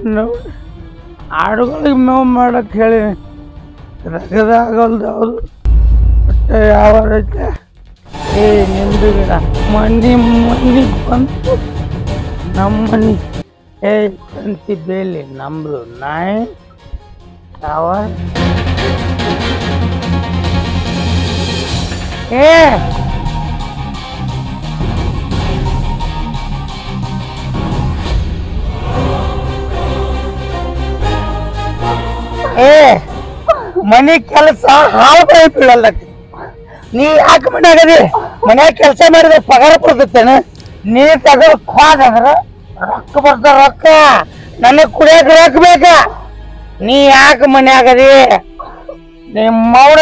ನಾವು ಆಡುಗಳಿಗೆ ಮೇವು ಮಾಡಕ್ಕೆ ಹೇಳಿ ರಗದಾಗಲ್ದು ಯಾವುದು ಮತ್ತೆ ಯಾವ ರೈತ ಏ ನಿಂದು ಗಿಡ ಮನಿ ಮನಿ ಬಂತು ನಮ್ಮ ಮನಿ ಏ ತಂತಿ ಬೇಲಿ ನಮ್ದು ನಾಯಿ ಯಾವ ಏ ಏ ಮನೆ ಕೆಲಸ ಹಾಳು ಬೀಳಲ್ಲಕ್ಕೆ ನೀ ಯಾಕೆ ಮನ್ಯಾಗದಿ ಮನ್ಯಾಗ ಕೆಲಸ ಮಾಡಿದ್ರೆ ಪಗಾರ ಬರ್ತೈತೇನ ನೀ ತಗೋ ಹೋದಂದ್ರ ರೊಕ್ಕ ಬರ್ತಾವ ರೊಕ್ಕ ನನಗೆ ಕುಡಿಯಕ್ ರೊಕ್ಕ ಬೇಕ ನೀ ಯಾಕೆ ಮನ್ಯಾಗದಿ ನಿಮ್ಮವ್ರ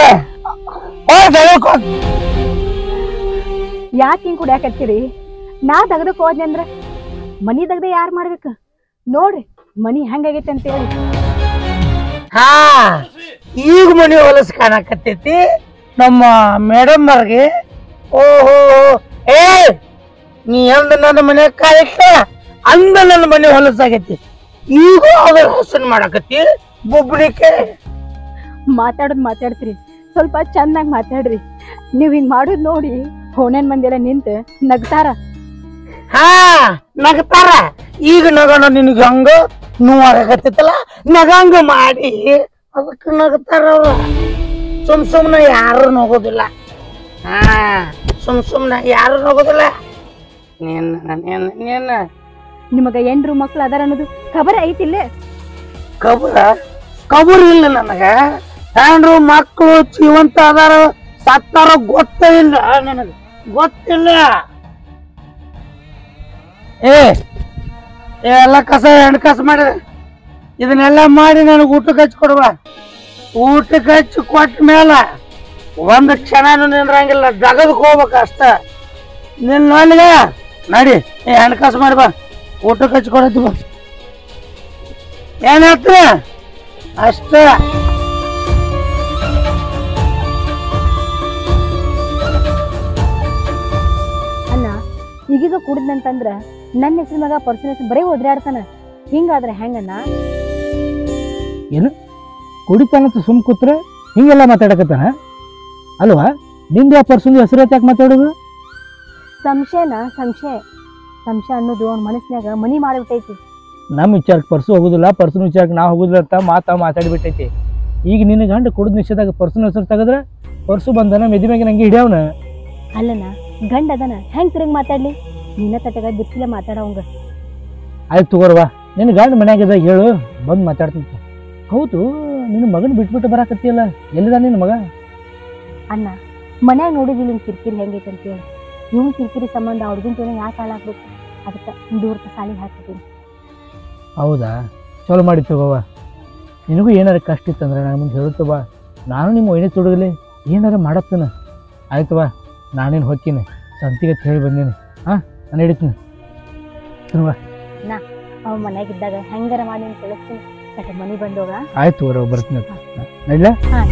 ಯಾಕೆ ಹಿಂಗ್ ಕುಡಿಯಾಕತ್ತೀರಿ ನಾ ತೆಗ್ದಕ್ ಹೋದ್ನಿ ಅಂದ್ರ ಮನಿ ತೆಗ್ದ ಯಾರ್ ಮಾಡ್ಬೇಕ ನೋಡ್ರಿ ಮನಿ ಹೆಂಗಾಗೈತೆ ಅಂತ ಹೇಳಿ ಹಾ ಈಗ ಮನೆ ಹೊಲಸ್ ಕಾಣಕತ್ತೈತಿ ನಮ್ಮ ಮೇಡಮ್ ಅವ್ರಿಗೆ ಓಹೋ ಏ ನೀ ಎಂದ ನನ್ನ ಮನೆ ಕಾಯಕ್ಕ ಅಂದ ನನ್ನ ಮನೆ ಹೊಲಸಾಗೈತಿ ಈಗ ಅದ್ರ ಹಸನ್ ಮಾಡಕತ್ತಿ ಬೊಬ್ಬಡಿಕೆ ಮಾತಾಡೋದ್ ಮಾತಾಡ್ತೀರಿ ಸ್ವಲ್ಪ ಚಂದಾಗ್ ಮಾತಾಡ್ರಿ ನೀವ್ ಹಿಂಗ್ ಮಾಡೋದ್ ನೋಡಿ ಫೋನೇನ್ ಮಂದಿ ಎಲ್ಲ ನಿಂತ ನಗ್ತಾರ ಹಾ ನಗತಾರ ಈಗ ನಗೋಣ ನಿನಗೆ ಹಂಗ ನೋವಾಗತ್ತೈತಲ್ಲ ನಗಂಗ ಮಾಡಿ ಅದಕ್ಕೆ ನಗತಾರ ಅವ್ರ ಸುಮ್ ಸುಮ್ನೆ ಯಾರು ನಗೋದಿಲ್ಲ ಹಾ ಸುಮ್ ಸುಮ್ನೆ ಯಾರು ನಗೋದಿಲ್ಲ ನೀನ್ ನೀನ್ ನೀನ್ ನಿಮಗ ಎಂಡ್ರು ಮಕ್ಳು ಅದಾರ ಅನ್ನೋದು ಖಬರ್ ಐತಿಲ್ಲ ಕಬರ ಕಬರ್ ಇಲ್ಲ ನನಗ ಹೆಣ್ರು ಮಕ್ಕಳು ಜೀವಂತ ಅದಾರ ಸತ್ತಾರ ಗೊತ್ತೇ ಇಲ್ಲ ನನಗೆ ಗೊತ್ತಿಲ್ಲ ಏ ಏ, ಎಲ್ಲ ಕಸ ಹೆಣ್ಣು ಕಸ ಮಾಡಿದೆ ಇದನ್ನೆಲ್ಲ ಮಾಡಿ ನನಗೆ ಊಟಕ್ಕೆ ಹಚ್ಚಿ ಕೊಡುವ ಊಟಕ್ಕೆ ಹಚ್ಚಿ ಕೊಟ್ಟ ಮೇಲೆ ಒಂದು ಕ್ಷಣನೂ ನಿಂದ್ರಂಗಿಲ್ಲ ಜಗದಕ್ಕೆ ಹೋಗ್ಬೇಕು ಅಷ್ಟ ನಿನ್ನ ನೋಡ್ಲಿಗ ನಡಿ ಏ ಹೆಣ್ಣು ಕಸ ಮಾಡಿ ಬಾ ಊಟಕ್ಕೆ ಹಚ್ಚಿ ಕೊಡತ್ತಿ ಬಾ ಏನಾಯ್ತು ಅಷ್ಟ ಅಣ್ಣ ಈಗೀಗ ಕುಡಿದ್ನಂತಂದ್ರ ನನ್ನ ಹೆಸರು ಮಗ ಪರ್ಸನ್ ಹೆಸರು ಬರೀ ಒದ್ರಾಡ್ತಾನ ಹಿಂಗಾದ್ರೆ ಹೆಂಗಣ್ಣ ಏನು ಕುಡಿತಾನಂತ ಸುಮ್ ಕೂತ್ರೆ ಹಿಂಗೆಲ್ಲ ಮಾತಾಡಕತ್ತಾನ ಅಲ್ವಾ ನಿಂದು ಆ ಪರ್ಸನ್ ಹೆಸರು ಯಾಕೆ ಮಾತಾಡೋದು ಸಂಶಯನ ಸಂಶಯ ಸಂಶಯ ಅನ್ನೋದು ಅವ್ನ ಮನಸ್ನ್ಯಾಗ ಮನಿ ಮಾಡಿಬಿಟ್ಟೈತಿ ನಮ್ಮ ವಿಚಾರಕ್ಕೆ ಪರ್ಸು ಹೋಗುದಿಲ್ಲ ಪರ್ಸನ್ ವಿಚಾರಕ್ಕೆ ನಾವು ಹೋಗುದಿಲ್ಲ ಅಂತ ಮಾತಾ ಮಾತಾಡಿಬಿಟ್ಟೈತಿ ಈಗ ನಿನ್ನ ಗಂಡ ಕುಡಿದ ನಿಷೇಧಾಗ ಪರ್ಸನ್ ಹೆಸರು ತೆಗೆದ್ರೆ ಪರ್ಸು ಬಂದನ ಮೆದಿ ಮ್ಯಾಗೆ ನಂಗೆ ಹಿಡಿಯವನ ಅಲ್ಲನ ಗಂಡ ಅದನ ಹೆಂಗ್ ತಿರುಗಿ ಮಾತಾಡ್ಲಿ ನಿನ್ನ ತಟಗ ಬಿರ್ಸಿಲೆ ಮಾತಾಡವಂಗ ಆಯ್ತು ತಗೋರ್ವಾ ನಿನ್ನ ಗಂಡ ಮನ್ಯಾಗಿದ್ದಾಗ ಹೇಳು ಬಂದು ಮಾತಾಡ್ತಂತ ಹೌದು ನಿನ್ನ ಮಗನ ಬಿಟ್ಬಿಟ್ಟು ಬರಾಕತ್ತಿಯಲ್ಲ ಎಲ್ಲಿದ ನಿನ್ನ ಮಗ ಅಣ್ಣ ಮನ್ಯಾಗ ನೋಡಿದಿಲ್ಲ ಇವ್ನ ಕಿರಿಕಿರಿ ಹೆಂಗೈತೆ ಅಂತ ಹೇಳಿ ಇವ್ನ ಕಿರಿಕಿರಿ ಸಂಬಂಧ ಹುಡುಗಿನ ಜೀವನ ಯಾಕೆ ಹಾಳಾಗ್ಬೇಕು ಅದಕ್ಕೆ ದೂರದ ಸಾಲಿಗೆ ಹಾಕಿದ್ದೀನಿ ಹೌದಾ ಚಲೋ ಮಾಡಿ ತಗೋವ ನಿನಗೂ ಏನಾರ ಕಷ್ಟ ಇತ್ತಂದ್ರೆ ನಾನು ಮುಂದೆ ಹೇಳುತ್ತವ ನಾನು ನಿಮ್ಮ ಒಯ್ನೆ ತೊಡಗಲಿ ಏನಾರ ಮಾಡತ್ತನ ಆಯ್ತವ ನಾನೇನು ಹೊಕ್ಕಿನಿ ಸಂತಿಗೆ ಅಂತ ಹೇಳಿ ಬಂದೀನಿ ಹಾಂ ನಾನು ಹಿಡಿತೀನಿ ಅವ್ ಮನ್ಯಾಗಿದ್ದಾಗ ಹೆಂಗಾರ ಮಾಡಿ ಅಂತ ತಿಳಿಸ್ತೀನಿ ತಟ ಮನಿ ಬಂದೋಗ ಆಯ್ತು ಬರೋ ಬರ್ತೀನಿ ನಡ್ಲ ಹಾ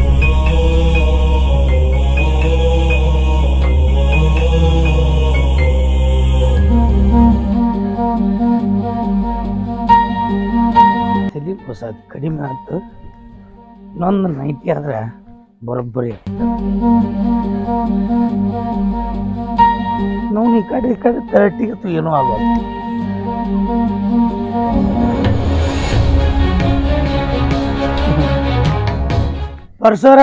ತಲೆ ಹೊಸ ಕಡಿಮೆ ಆಯ್ತು ಇನ್ನೊಂದು ನೈಟಿ ಆದ್ರೆ ಬರೋಬ್ಬರಿ ನಾವು ಈ ಕಡೆ ಈ ಕಡೆ ತರ್ಟಿಗೆ ಏನೂ ಆಗೋದು ಪರಸೋರ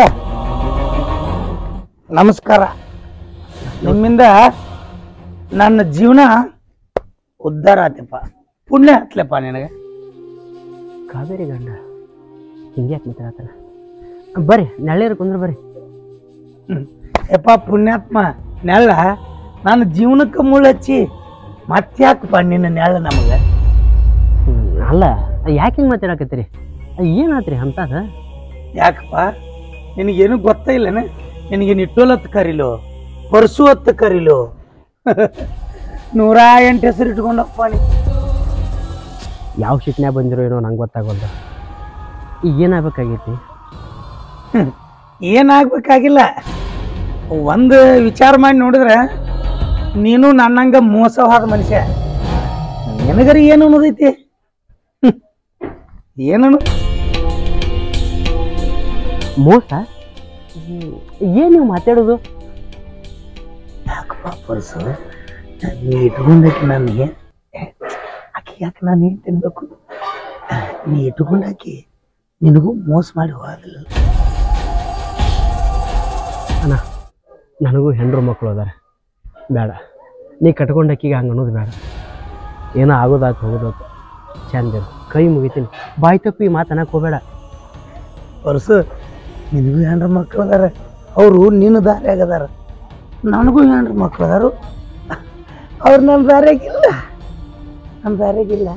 ನಮಸ್ಕಾರ ನಿಮ್ಮಿಂದ ನನ್ನ ಜೀವನ ಉದ್ಧಾರ ಆತಪ್ಪ ಪುಣ್ಯ ಹತ್ಲಪ್ಪ ನಿನಗೆ ಕಾವೇರಿ ಗಂಡ ಹಿಂಗ್ಯಾಕೆ ಮಾತಾಡತ್ತಾನ ಬರ್ರಿ ನೆಳ್ಳೇರು ಕುಂದ್ರ ಬರ್ರಿ ಯಪ್ಪ ಪುಣ್ಯಾತ್ಮ ನೆಳ್ಳ ನನ್ನ ಜೀವನಕ್ಕೆ ಮುಳ್ಳಚ್ಚಿ ಮತ್ತ್ಯಾಕಪ್ಪ ನಿನ್ನ ನೆಳ್ಳ ನಮಗೆ ಹ್ಮ್, ಅಲ್ಲ ಯಾಕೆ ಹಿಂಗೆ ಮಾತಾಡಕತ್ತೀರಿ ಏನಾತ್ರಿ ಅಂತದ ಯಾಕಪ್ಪ ನಿನಗೇನು ಗೊತ್ತ ಇಲ್ಲನ ನಿನಗೇನು ಇಟ್ಟೋಲತ್ತು ಕರೀಲು ಪರ್ಸು ಹೊತ್ತು ಕರೀಲು ನೂರ ಎಂಟು ಹೆಸರು ಇಟ್ಕೊಂಡಪ್ಪ ನೀ ಯಾವ ಶಿಟ್ನ್ಯಾಗ ಬಂದಿರೋ ಏನೋ ನಂಗೆ ಗೊತ್ತಾಗೋಲ್ಲ ಈಗ ಏನಾಗಬೇಕಾಗೈತಿ ಏನಾಗ್ಬೇಕಾಗಿಲ್ಲ ಒಂದು ವಿಚಾರ ಮಾಡಿ ನೋಡಿದ್ರೆ ನೀನು ನನ್ನಂಗ ಮೋಸವಾದ ಮನುಷ್ಯ ನಿನಗರಿ ಏನು ಅನ್ನೋದೈತಿ ಹ್ಮ್. ಏನನು ಮೋಸ ಏನು ನೀವು ಮಾತಾಡೋದು ಯಾಕಪ್ಪ ಪರ್ಸು ನೀ ಇಟ್ಕೊಂಡಾಕಿ ನನಗೆ ಆಕೆ ಯಾಕೆ ನಾನು ಏನು ತಿನ್ಬೇಕು ನೀ ಇಟ್ಕೊಂಡಾಕಿ ನಿನಗೂ ಮೋಸ ಮಾಡಿ ಹೋಗಲಿಲ್ಲ ಅಣ್ಣ ನನಗೂ ಹೆಂಡ್ರು ಮಕ್ಕಳು ಅದಾರ ಬೇಡ ನೀ ಕಟ್ಕೊಂಡಕ್ಕಿಗೆ ಹಂಗೆ ಅನ್ನೋದು ಬೇಡ ಏನೋ ಆಗೋದಾತು ಹೋಗೋದಾತು ಚಂದ ಇರು. ಕೈ ಮುಗಿತೀನಿ ಬಾಯಿ ತಪ್ಪಿ ಈ ಮಾತು ಅನ್ನಕ್ಕೆ ಹೋಗಬೇಡ ಪರ್ಸು ನಿನಗೂ ಹೆಂಡ್ರ ಮಕ್ಳು ಅದಾರ ಅವರು ನಿನ್ನ ದಾರ್ಯಾಗ ಅದಾರ ನನಗೂ ಹೆಂಡ್ರ ಮಕ್ಳು ಅದಾರು ಅವ್ರು ನನ್ನ ದಾರ್ಯಾಗಿಲ್ಲ ನನ್ನ ದಾರ್ಯಾಗಿಲ್ಲ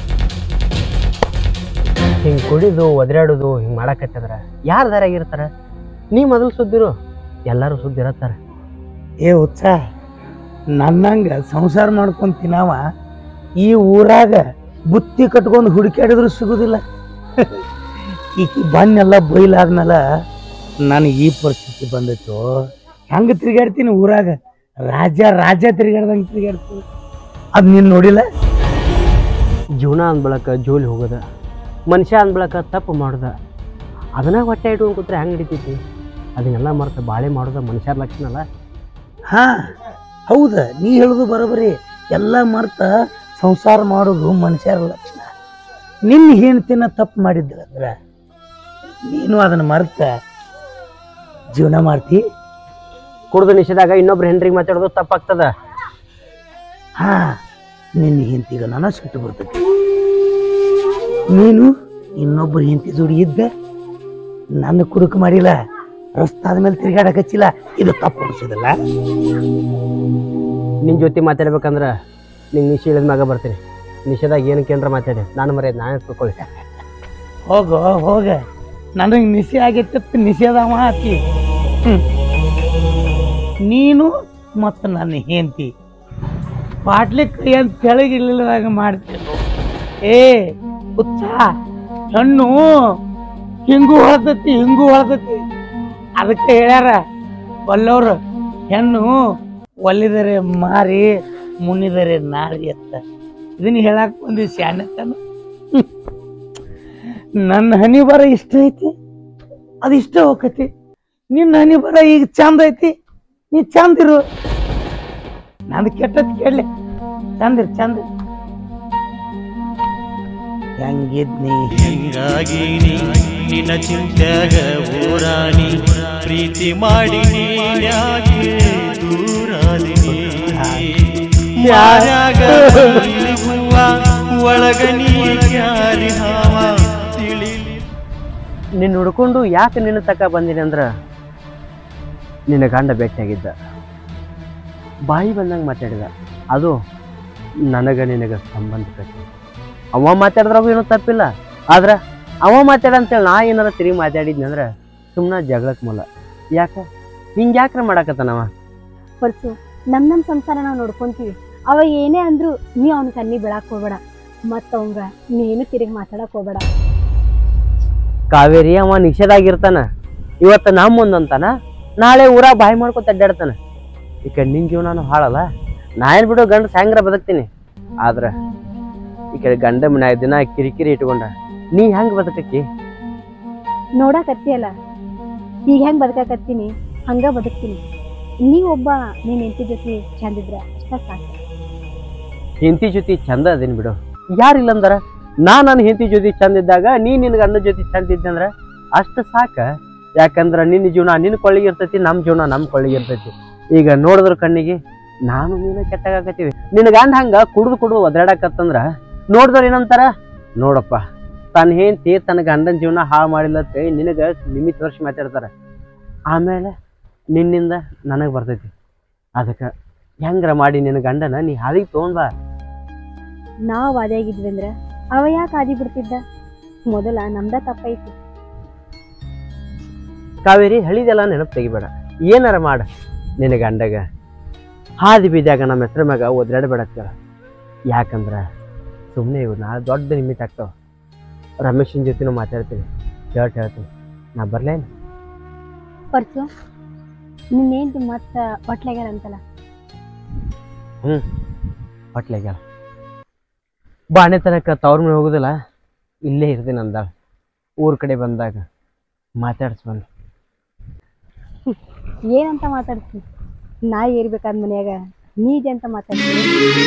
ಹಿಂಗೆ ಕುಡಿದು ಒದರಾಡೋದು ಹಿಂಗೆ ಮಾಡಕತ್ತದ್ರ ಯಾರು ದಾರಾಗಿರ್ತಾರ ನೀ ಮೊದಲು ಸುದ್ದಿರು ಎಲ್ಲರೂ ಸುದ್ದಿ ಇರತ್ತಾರ ಏ ಹುಚ್ಚ ನನ್ನಂಗ ಸಂಸಾರ ಮಾಡ್ಕೊಂಡ್ ತಿನ್ನವ ಈ ಊರಾಗ ಬುತ್ತಿ ಕಟ್ಕೊಂಡು ಹುಡುಕ್ಯಾಡಿದ್ರು ಸಿಗುದಿಲ್ಲ ಈಕಿ ಬನ್ನೆಲ್ಲ ಬೈಲಾದ್ಮೇಲೆ ನನಗೆ ಈ ಪರಿಸ್ಥಿತಿ ಬಂದೈತು ಹೆಂಗೆ ತಿರುಗಾಡ್ತೀನಿ ಊರಾಗ ರಾಜ ರಾಜ ತಿರುಗಾಡ್ದಂಗೆ ತಿರುಗಾಡ್ತೀನಿ ಅದು ನೀನು ನೋಡಿಲ್ಲ ಜೀವನ ಅಂದ್ಬಳಕ ಜೋಲಿ ಹೋಗೋದ ಮನುಷ್ಯ ಅಂದ್ಬಳಕ ತಪ್ಪು ಮಾಡೋದ ಅದನ್ನ ಹೊಟ್ಟೆ ಇಟ್ಕೊಂಡು ಕೂತ್ರೆ ಹೆಂಗೆ ಹಿಡಿತೈತಿ ಅದನ್ನೆಲ್ಲ ಮರೆತು ಬಾಳೆ ಮಾಡೋದ ಮನುಷ್ಯರ ಲಕ್ಷಣ ಅಲ್ಲ ಹಾ ಹೌದ ನೀ ಹೇಳುದು ಬರೋಬರಿ ಎಲ್ಲ ಮರ್ತ ಸಂಸಾರ ಮಾಡೋದು ಮನುಷ್ಯರ ಲಕ್ಷಣ ನಿನ್ನ ಹೆಂಡ್ತಿನ ತಪ್ಪು ಮಾಡಿದ್ರಂದ್ರ ನೀನು ಅದನ್ನ ಮರ್ತ ಜೀವನ ಮಾಡ್ತಿ ಕುಡ್ದು ನಿಷೇಧಾಗ ಇನ್ನೊಬ್ರು ಹೆಂಡ್ರಿಗೆ ಮಾತಾಡೋದು ತಪ್ಪಾಗ್ತದ ಹಾ ನಿನ್ನ ಹೆಂಡತಿಗ ನನ್ನ ಸಿಟ್ಟು ಬರ್ತೈತಿ ನೀನು ಇನ್ನೊಬ್ಬರ ಹೆಂಡತಿ ಜೋಡಿ ಇದ್ದ ನನ್ನ ಕುಡುಕು ಮಾಡಿಲ್ಲ ರಸ್ತಾದ ಮೇಲೆ ತಿರುಗಾಡಕ್ ಹಚ್ಚಿಲ್ಲ ಇದು ತಪ್ಪು ಅನಿಸೋದಿಲ್ಲ ನಿನ್ನ ಜೊತೆ ಮಾತಾಡ್ಬೇಕಂದ್ರೆ ನಿಂಗೆ ನಿಶೆ ಇಳಿದ ಮ್ಯಾಗ ಬರ್ತೀನಿ ನಿಷೇಧಾಗ ಏನಕ್ಕೆ ಏನಾರ ಮಾತಾಡಿ ನಾನು ಮರ್ಯಾದ ನಾನೇ ತಿಳ್ಕೊಳ್ಳಿ ಹೋಗೋ ಹೋಗ ನನಗೆ ನಿಷೆ ಆಗೈತೆ ನಿಷೇಧವ ಆತಿ ಹ್ಮ್. ನೀನು ಮತ್ತು ನನ್ನ ಹೆಂಡತಿ ಬಾಟ್ಲಿ ಕೈ ಅಂತ ಕೆಳಗಿಲ್ಲದಾಗ ಮಾಡ್ತೀನಿ ಏ ಹುಚ್ಚ ಹೆಣ್ಣು ಹಿಂಗೂ ಹೊಳ್ತತಿ ಹಿಂಗೂ ಹೊಳ್ತತಿ ಅದಕ್ಕೆ ಹೇಳ್ಯಾರ ಒಲ್ಲವ್ರು ಹೆಣ್ಣು ಒಲ್ಲಿದರೆ ಮಾರಿ ಮುನಿದರೆ ನಾರಿ ಅಂತ ಇದನ್ನ ಹೇಳಕ್ ಬಂದಿ ಶಾಣೆತನ ನನ್ನ ಹನಿ ಬರ ಇಷ್ಟ ಐತಿ ಅದು ಇಷ್ಟ ಹೋಗತಿ ನಿನ್ನ ಹನಿ ಬರ ಈಗ ಚಂದ ಐತಿ ನೀ ಚಂದ ಇರು ನಂದು ಕೆಟ್ಟದ್ ಕೇಳಲಿ ಚಂದ ಇರು ಚಂದ ಇರು. ಹೆಂಗಿದ್ನಿ ಹಿಂಗಾಗಿ ನೀ ನಿನ್ನ ಚಿಂತ್ಯಾಗ ಊರಾಣಿ ಪ್ರೀತಿ ಮಾಡಿ ನೀನ್ಯಾಕೆ ದೂರಾದಿನಿ ಯಾರ್ಯಾಗ ಹೂವ ಒಳಗ ನೀ ಕ್ಯಾರಿ ಹಾವ ತಿಳಿಲಿ ನಿನ್ನ ಹುಡ್ಕೊಂಡು ಯಾಕೆ ನಿನ್ನ ತಕ ಬಂದೀನಿ ಅಂದ್ರೆ ನಿನ್ನ ಗಂಡ ಭೇಟಿಯಾಗಿದ್ದ ಬಾಯಿ ಬಂದಂಗೆ ಮಾತಾಡಿದ ಅದು ನನಗೆ ನಿನಗೆ ಸಂಬಂಧ ಕಟ್ಟಿ ಅವ ಮಾತಾಡಿದ್ರಾಗೂ ಏನೂ ತಪ್ಪಿಲ್ಲ ಆದ್ರೆ ಅವ ಮಾತಾಡ ಅಂತೇಳಿ ನಾ ಏನಾರ ತಿರುಗಿ ಮಾತಾಡಿದ್ನಿ ಅಂದ್ರೆ ಸುಮ್ಮನೆ ಜಗಳಕ್ಕೆ ಮೂಲ ಯಾಕೆ ಹಿಂಗೆ ಯಾಕ್ರೆ ಮಾಡಾಕತ್ತಾನವ ಹೊರತು ನಮ್ ನಮ್ ಸಂಸಾರ ನಾವು ನೋಡ್ಕೊಂತೀವಿ ಅವ ಏನೇ ಅಂದ್ರು ನೀ ಅವ್ನ ಕಣ್ಣಿ ಬೆಳಕ್ ಹೋಗ್ಬೇಡ ಮತ್ತ ಅವಂಗ ನೀನು ತಿರುಗಿ ಮಾತಾಡಕ್ ಹೋಗ್ಬೇಡ ಕಾವೇರಿ ಅವ ನಿಷೇಧಾಗಿರ್ತಾನ ಇವತ್ತು ನಮ್ಮ ಮುಂದಂತಾನ ನಾಳೆ ಊರಾಗ ಬಾಯಿ ಮಾಡ್ಕೊತ ಅಡ್ಡಾಡ್ತಾನ ಈ ಕಡೆ ನಿನ್ ಜೀವನ ಹಾಳಲ್ಲ ನಾ ಏನ್ ಬಿಡು ಗಂಡ ಸಾಯಂಗ್ರ ಬದುಕ್ತೀನಿ ಆದ್ರ ಈ ಕಡೆ ಗಂಡ ಮನ್ಯಾಗ ದಿನ ಕಿರಿಕಿರಿ ಇಟ್ಕೊಂಡ ನೀ ಹೆಂಗ್ ಬದುಕಕ್ಕಿ ನೋಡಾಕತ್ತಿಯಲ್ಲ ಈಗ ಹೆಂಗ್ ಬದುಕಾಕತ್ತೀನಿ ಹಂಗ ಬದುಕ್ತೀನಿ ನೀ ಒಬ್ಬ ನೀನ್ ಹೆಂಡತಿ ಜೊತೆ ಚಂದಿದ್ರ ಅಷ್ಟ ಸಾಕು ಹೆಂಡತಿ ಜೊತೆ ಚಂದ ಅದೇನ್ ಬಿಡು ಯಾರಿಲ್ಲ ಅಂದಾರ ನಾ ನನ್ನ ಹೆಂಡತಿ ಜೊತೆ ಚಂದ ಇದ್ದಾಗ ನೀ ನಿನ್ ಗಂಡ ಜೊತೆ ಚಂದ ಇದ್ದಂದ್ರ ಅಷ್ಟ ಸಾಕ ಯಾಕಂದ್ರ ನಿನ್ನ ಜೀವನ ನಿನ್ನ ಕೊಳ್ಳಿಗೆ ಇರ್ತೈತಿ ನಮ್ಮ ಜೀವನ ನಮ್ಮ ಕೊಳ್ಳಿಗೆ ಇರ್ತೈತಿ ಈಗ ನೋಡಿದ್ರ ಕಣ್ಣಿಗೆ ನಾನು ನೀನು ಕೆಟ್ಟಾಗತ್ತೀವಿ ನಿನ್ನ ಗಂಡ ಹಂಗ ಕುಡ್ದು ಕುಡ್ದು ಒದರಾಡಕತ್ತಂದ್ರ ನೋಡಿದ್ರ ಏನಂತಾರ ನೋಡಪ್ಪ ತನ್ನ ಹೆಂಡತಿ ತನ್ನ ಗಂಡನ ಜೀವನ ಹಾಳು ಮಾಡಿಲ್ಲ ಅಂತ ಹೇಳಿ ನಿನಗ ನಿಮಿತ್ ವರ್ಷ ಮಾತಾಡ್ತಾರ ಆಮೇಲೆ ನಿನ್ನಿಂದ ನನಗೆ ಬರ್ತೈತಿ ಅದಕ್ಕೆ ಹೆಂಗ್ರ ಮಾಡಿ ನಿನ್ನ ಗಂಡನ ನೀ ಹಾದಿಗೆ ತೊಗೊಂಡ್ ಬಾ ನಾವ್ ವಾದಿಯಾಗಿದ್ವಿ ಅಂದ್ರ ಅವ ಯಾಕೆ ಆದಿ ಬಿಡ್ತಿದ್ದ ಮೊದಲ ನಮ್ದ ತಪ್ಪೈತಿ ಕಾವೇರಿ ಹಳಿದೆಲ್ಲ ನೆನಪು ತೆಗಿಬೇಡ ಏನಾರ ಮಾಡ ನಿನ್ನ ಗಂಡಗ ಹಾದಿ ಬೀದ್ಯಾಗ ನಮ್ಮ ಹೆಸ್ರ ಮ್ಯಾಗ ಒದ್ರಾಡಬೇಡ ಕೇಳ ಯಾಕಂದ್ರ ಸುಮ್ಮನೆ ಇವು ನಾ ದೊಡ್ಡ ನಿಮಿತ್ ಆಗ್ತಾವ ರಮೇಶನ್ ಜೊತೆನೂ ಮಾತಾಡ್ತೀನಿ ಕೇಳ್ಟ್ ಹೇಳ್ತೀನಿ ನಾ ಬರ್ಲೇನು ಪರ್ಸು ನಿನ್ನೇಂತಿ ಮತ್ತ ಹೊಟ್ಲಾಗ್ಯಾರ ಅಂತಲ್ಲ ಹೊಟ್ಲೆಗ್ಯಾಳ ಬಾಣೆ ತನಕ ತವ್ರ ಮನೆ ಹೋಗುದಿಲ್ಲ ಇಲ್ಲೇ ಇರ್ತೀನಿ ಅಂದಾಳ ಊರ್ ಕಡೆ ಬಂದಾಗ ಮಾತಾಡ್ಸ್ ಬಂದು ಏನಂತ ಮಾತಾಡ್ತಿ ನಾ ಏರ್ಬೇಕಾದ ಮನ್ಯಾಗ ನೀಜೆ ಅಂತ ಮಾತಾಡ್ತೀನಿ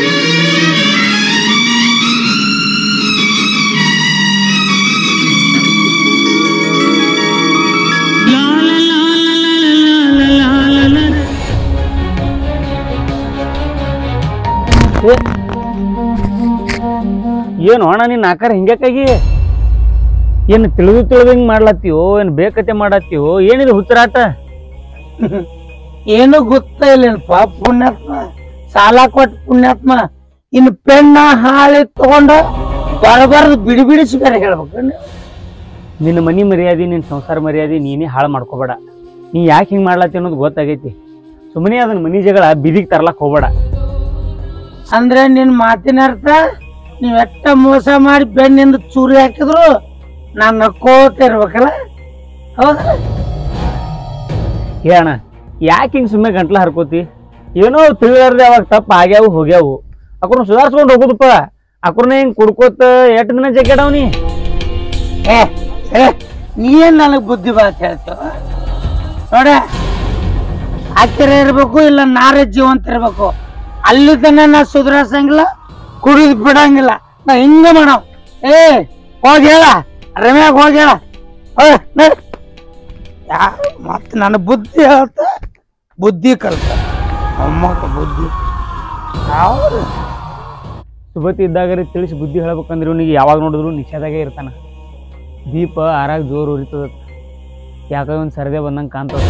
ಏನು ಅಣ್ಣ ನೀನ್ ಆಕಾರ ಹಿಂಗ್ಯಾಕಾಗಿ ಏನು ತಿಳಿದು ತಿಳಿದು ಹಿಂಗ್ ಮಾಡ್ಲತ್ತೀವೋ ಏನು ಬೇಕತೆ ಮಾಡತ್ತೀವೋ ಏನಿದು ಹುಚ್ಚರಾಟ ಏನು ಗೊತ್ತ ಇಲ್ಲೇನಪ್ಪ ಪುಣ್ಯಾತ್ಮ ಸಾಲ ಕೊಟ್ಟು ಪುಣ್ಯಾತ್ಮ ಇನ್ನು ಪೆಣ್ಣ ಹಾಳಿ ತಗೊಂಡ ಬರಬಾರ್ದು ಬಿಡಿ ಬಿಡಿಸಿ ಬೇರೆ ಹೇಳ್ಬೇಕು ನಿನ್ನ ಮನಿ ಮರ್ಯಾದೆ ನಿನ್ನ ಸಂಸಾರ ಮರ್ಯಾದೆ ನೀನೇ ಹಾಳು ಮಾಡ್ಕೋಬೇಡ ನೀ ಯಾಕೆ ಹಿಂಗೆ ಮಾಡ್ಲತ್ತಿ ಅನ್ನೋದು ಗೊತ್ತಾಗೈತಿ ಸುಮ್ಮನೆ ಅದನ್ನ ಮನಿ ಜಗಳ ಬಿದಿಗೆ ತರ್ಲಕ್ ಹೋಗ್ಬೇಡ ಅಂದ್ರೆ ನಿನ್ ಮಾತಿನ ಅರ್ಥ ನೀವ್ ಎಷ್ಟ ಮೋಸ ಮಾಡಿ ಬೆನ್ನಿಂದ ಚೂರಿ ಹಾಕಿದ್ರು ನಾನ್ ನಕ್ಕೋತ ಇರ್ಬೇಕಲ್ಲ ಹೌದಾ ಏ ಅಣ್ಣ ಯಾಕೆ ಹಿಂಗೆ ಸುಮ್ಮನೆ ಗಂಟ್ಲ ಹರ್ಕೋತಿ ಏನೋ ತಿಳಿದಾರ್ದೆ ಅವಾಗ ತಪ್ಪು ಆಗ್ಯಾವು ಹೋಗ್ಯಾವು ಅಕ್ರನ್ನ ಸುಧಾರಿಸ್ಕೊಂಡು ಹೋಗುದಪ್ಪ ಅಕ್ರನ್ನ ಹಿಂಗೆ ಕುಡ್ಕೋತ ಎಷ್ಟು ದಿನ ಜಗ್ಗಾಡವ್ನಿ ಏ ಸರಿ ನೀನ್ ನನಗ್ ಬುದ್ಧಿ ಬಾತ್ ಹೇಳ್ತೇವ ನೋಡ ಹತ್ತಿರ ಇರ್ಬೇಕು ಇಲ್ಲ ನಾರೇ ಜೀವಂತ ಇರ್ಬೇಕು ಅಲ್ಲಿ ತನ ನಾ ಸುಧಾರಿಸಂಗಿಲ್ಲ ಕುಡಿದ್ ಬಿಡಂಗಿಲ್ಲ ನಾ ಹಿಂಗ ಮಾಡವ್ ಏ ಹೋಗಿ ಹೇಳ ರಮ್ಯಾಗ ಹೋಗಿ ಹೇಳ ಹೋಗ್ ನಡಿ. ಯಾ ಮತ್ ನನ್ನ ಬುದ್ಧಿ ಹೇಳ್ತ ಬುದ್ಧಿ ಕಲ್ತ ಅಮ್ಮಗ ಬುದ್ಧಿ ಯಾವ್ದು ಸುಬತಿ ಇದ್ದಾಗ ತಿಳಿಸಿ ಬುದ್ಧಿ ಹೇಳ್ಬೇಕಂದ್ರೆ ಇವನಿಗೆ ಯಾವಾಗ ನೋಡಿದ್ರು ನಿಷೇಧಾಗೆ ಇರ್ತಾನ ದೀಪ ಆರಾಗ ಜೋರು ಉರಿತದ ಯಾಕೋ ಒಂದು ಸರದೆ ಬಂದಂಗೆ ಕಾಣ್ತದ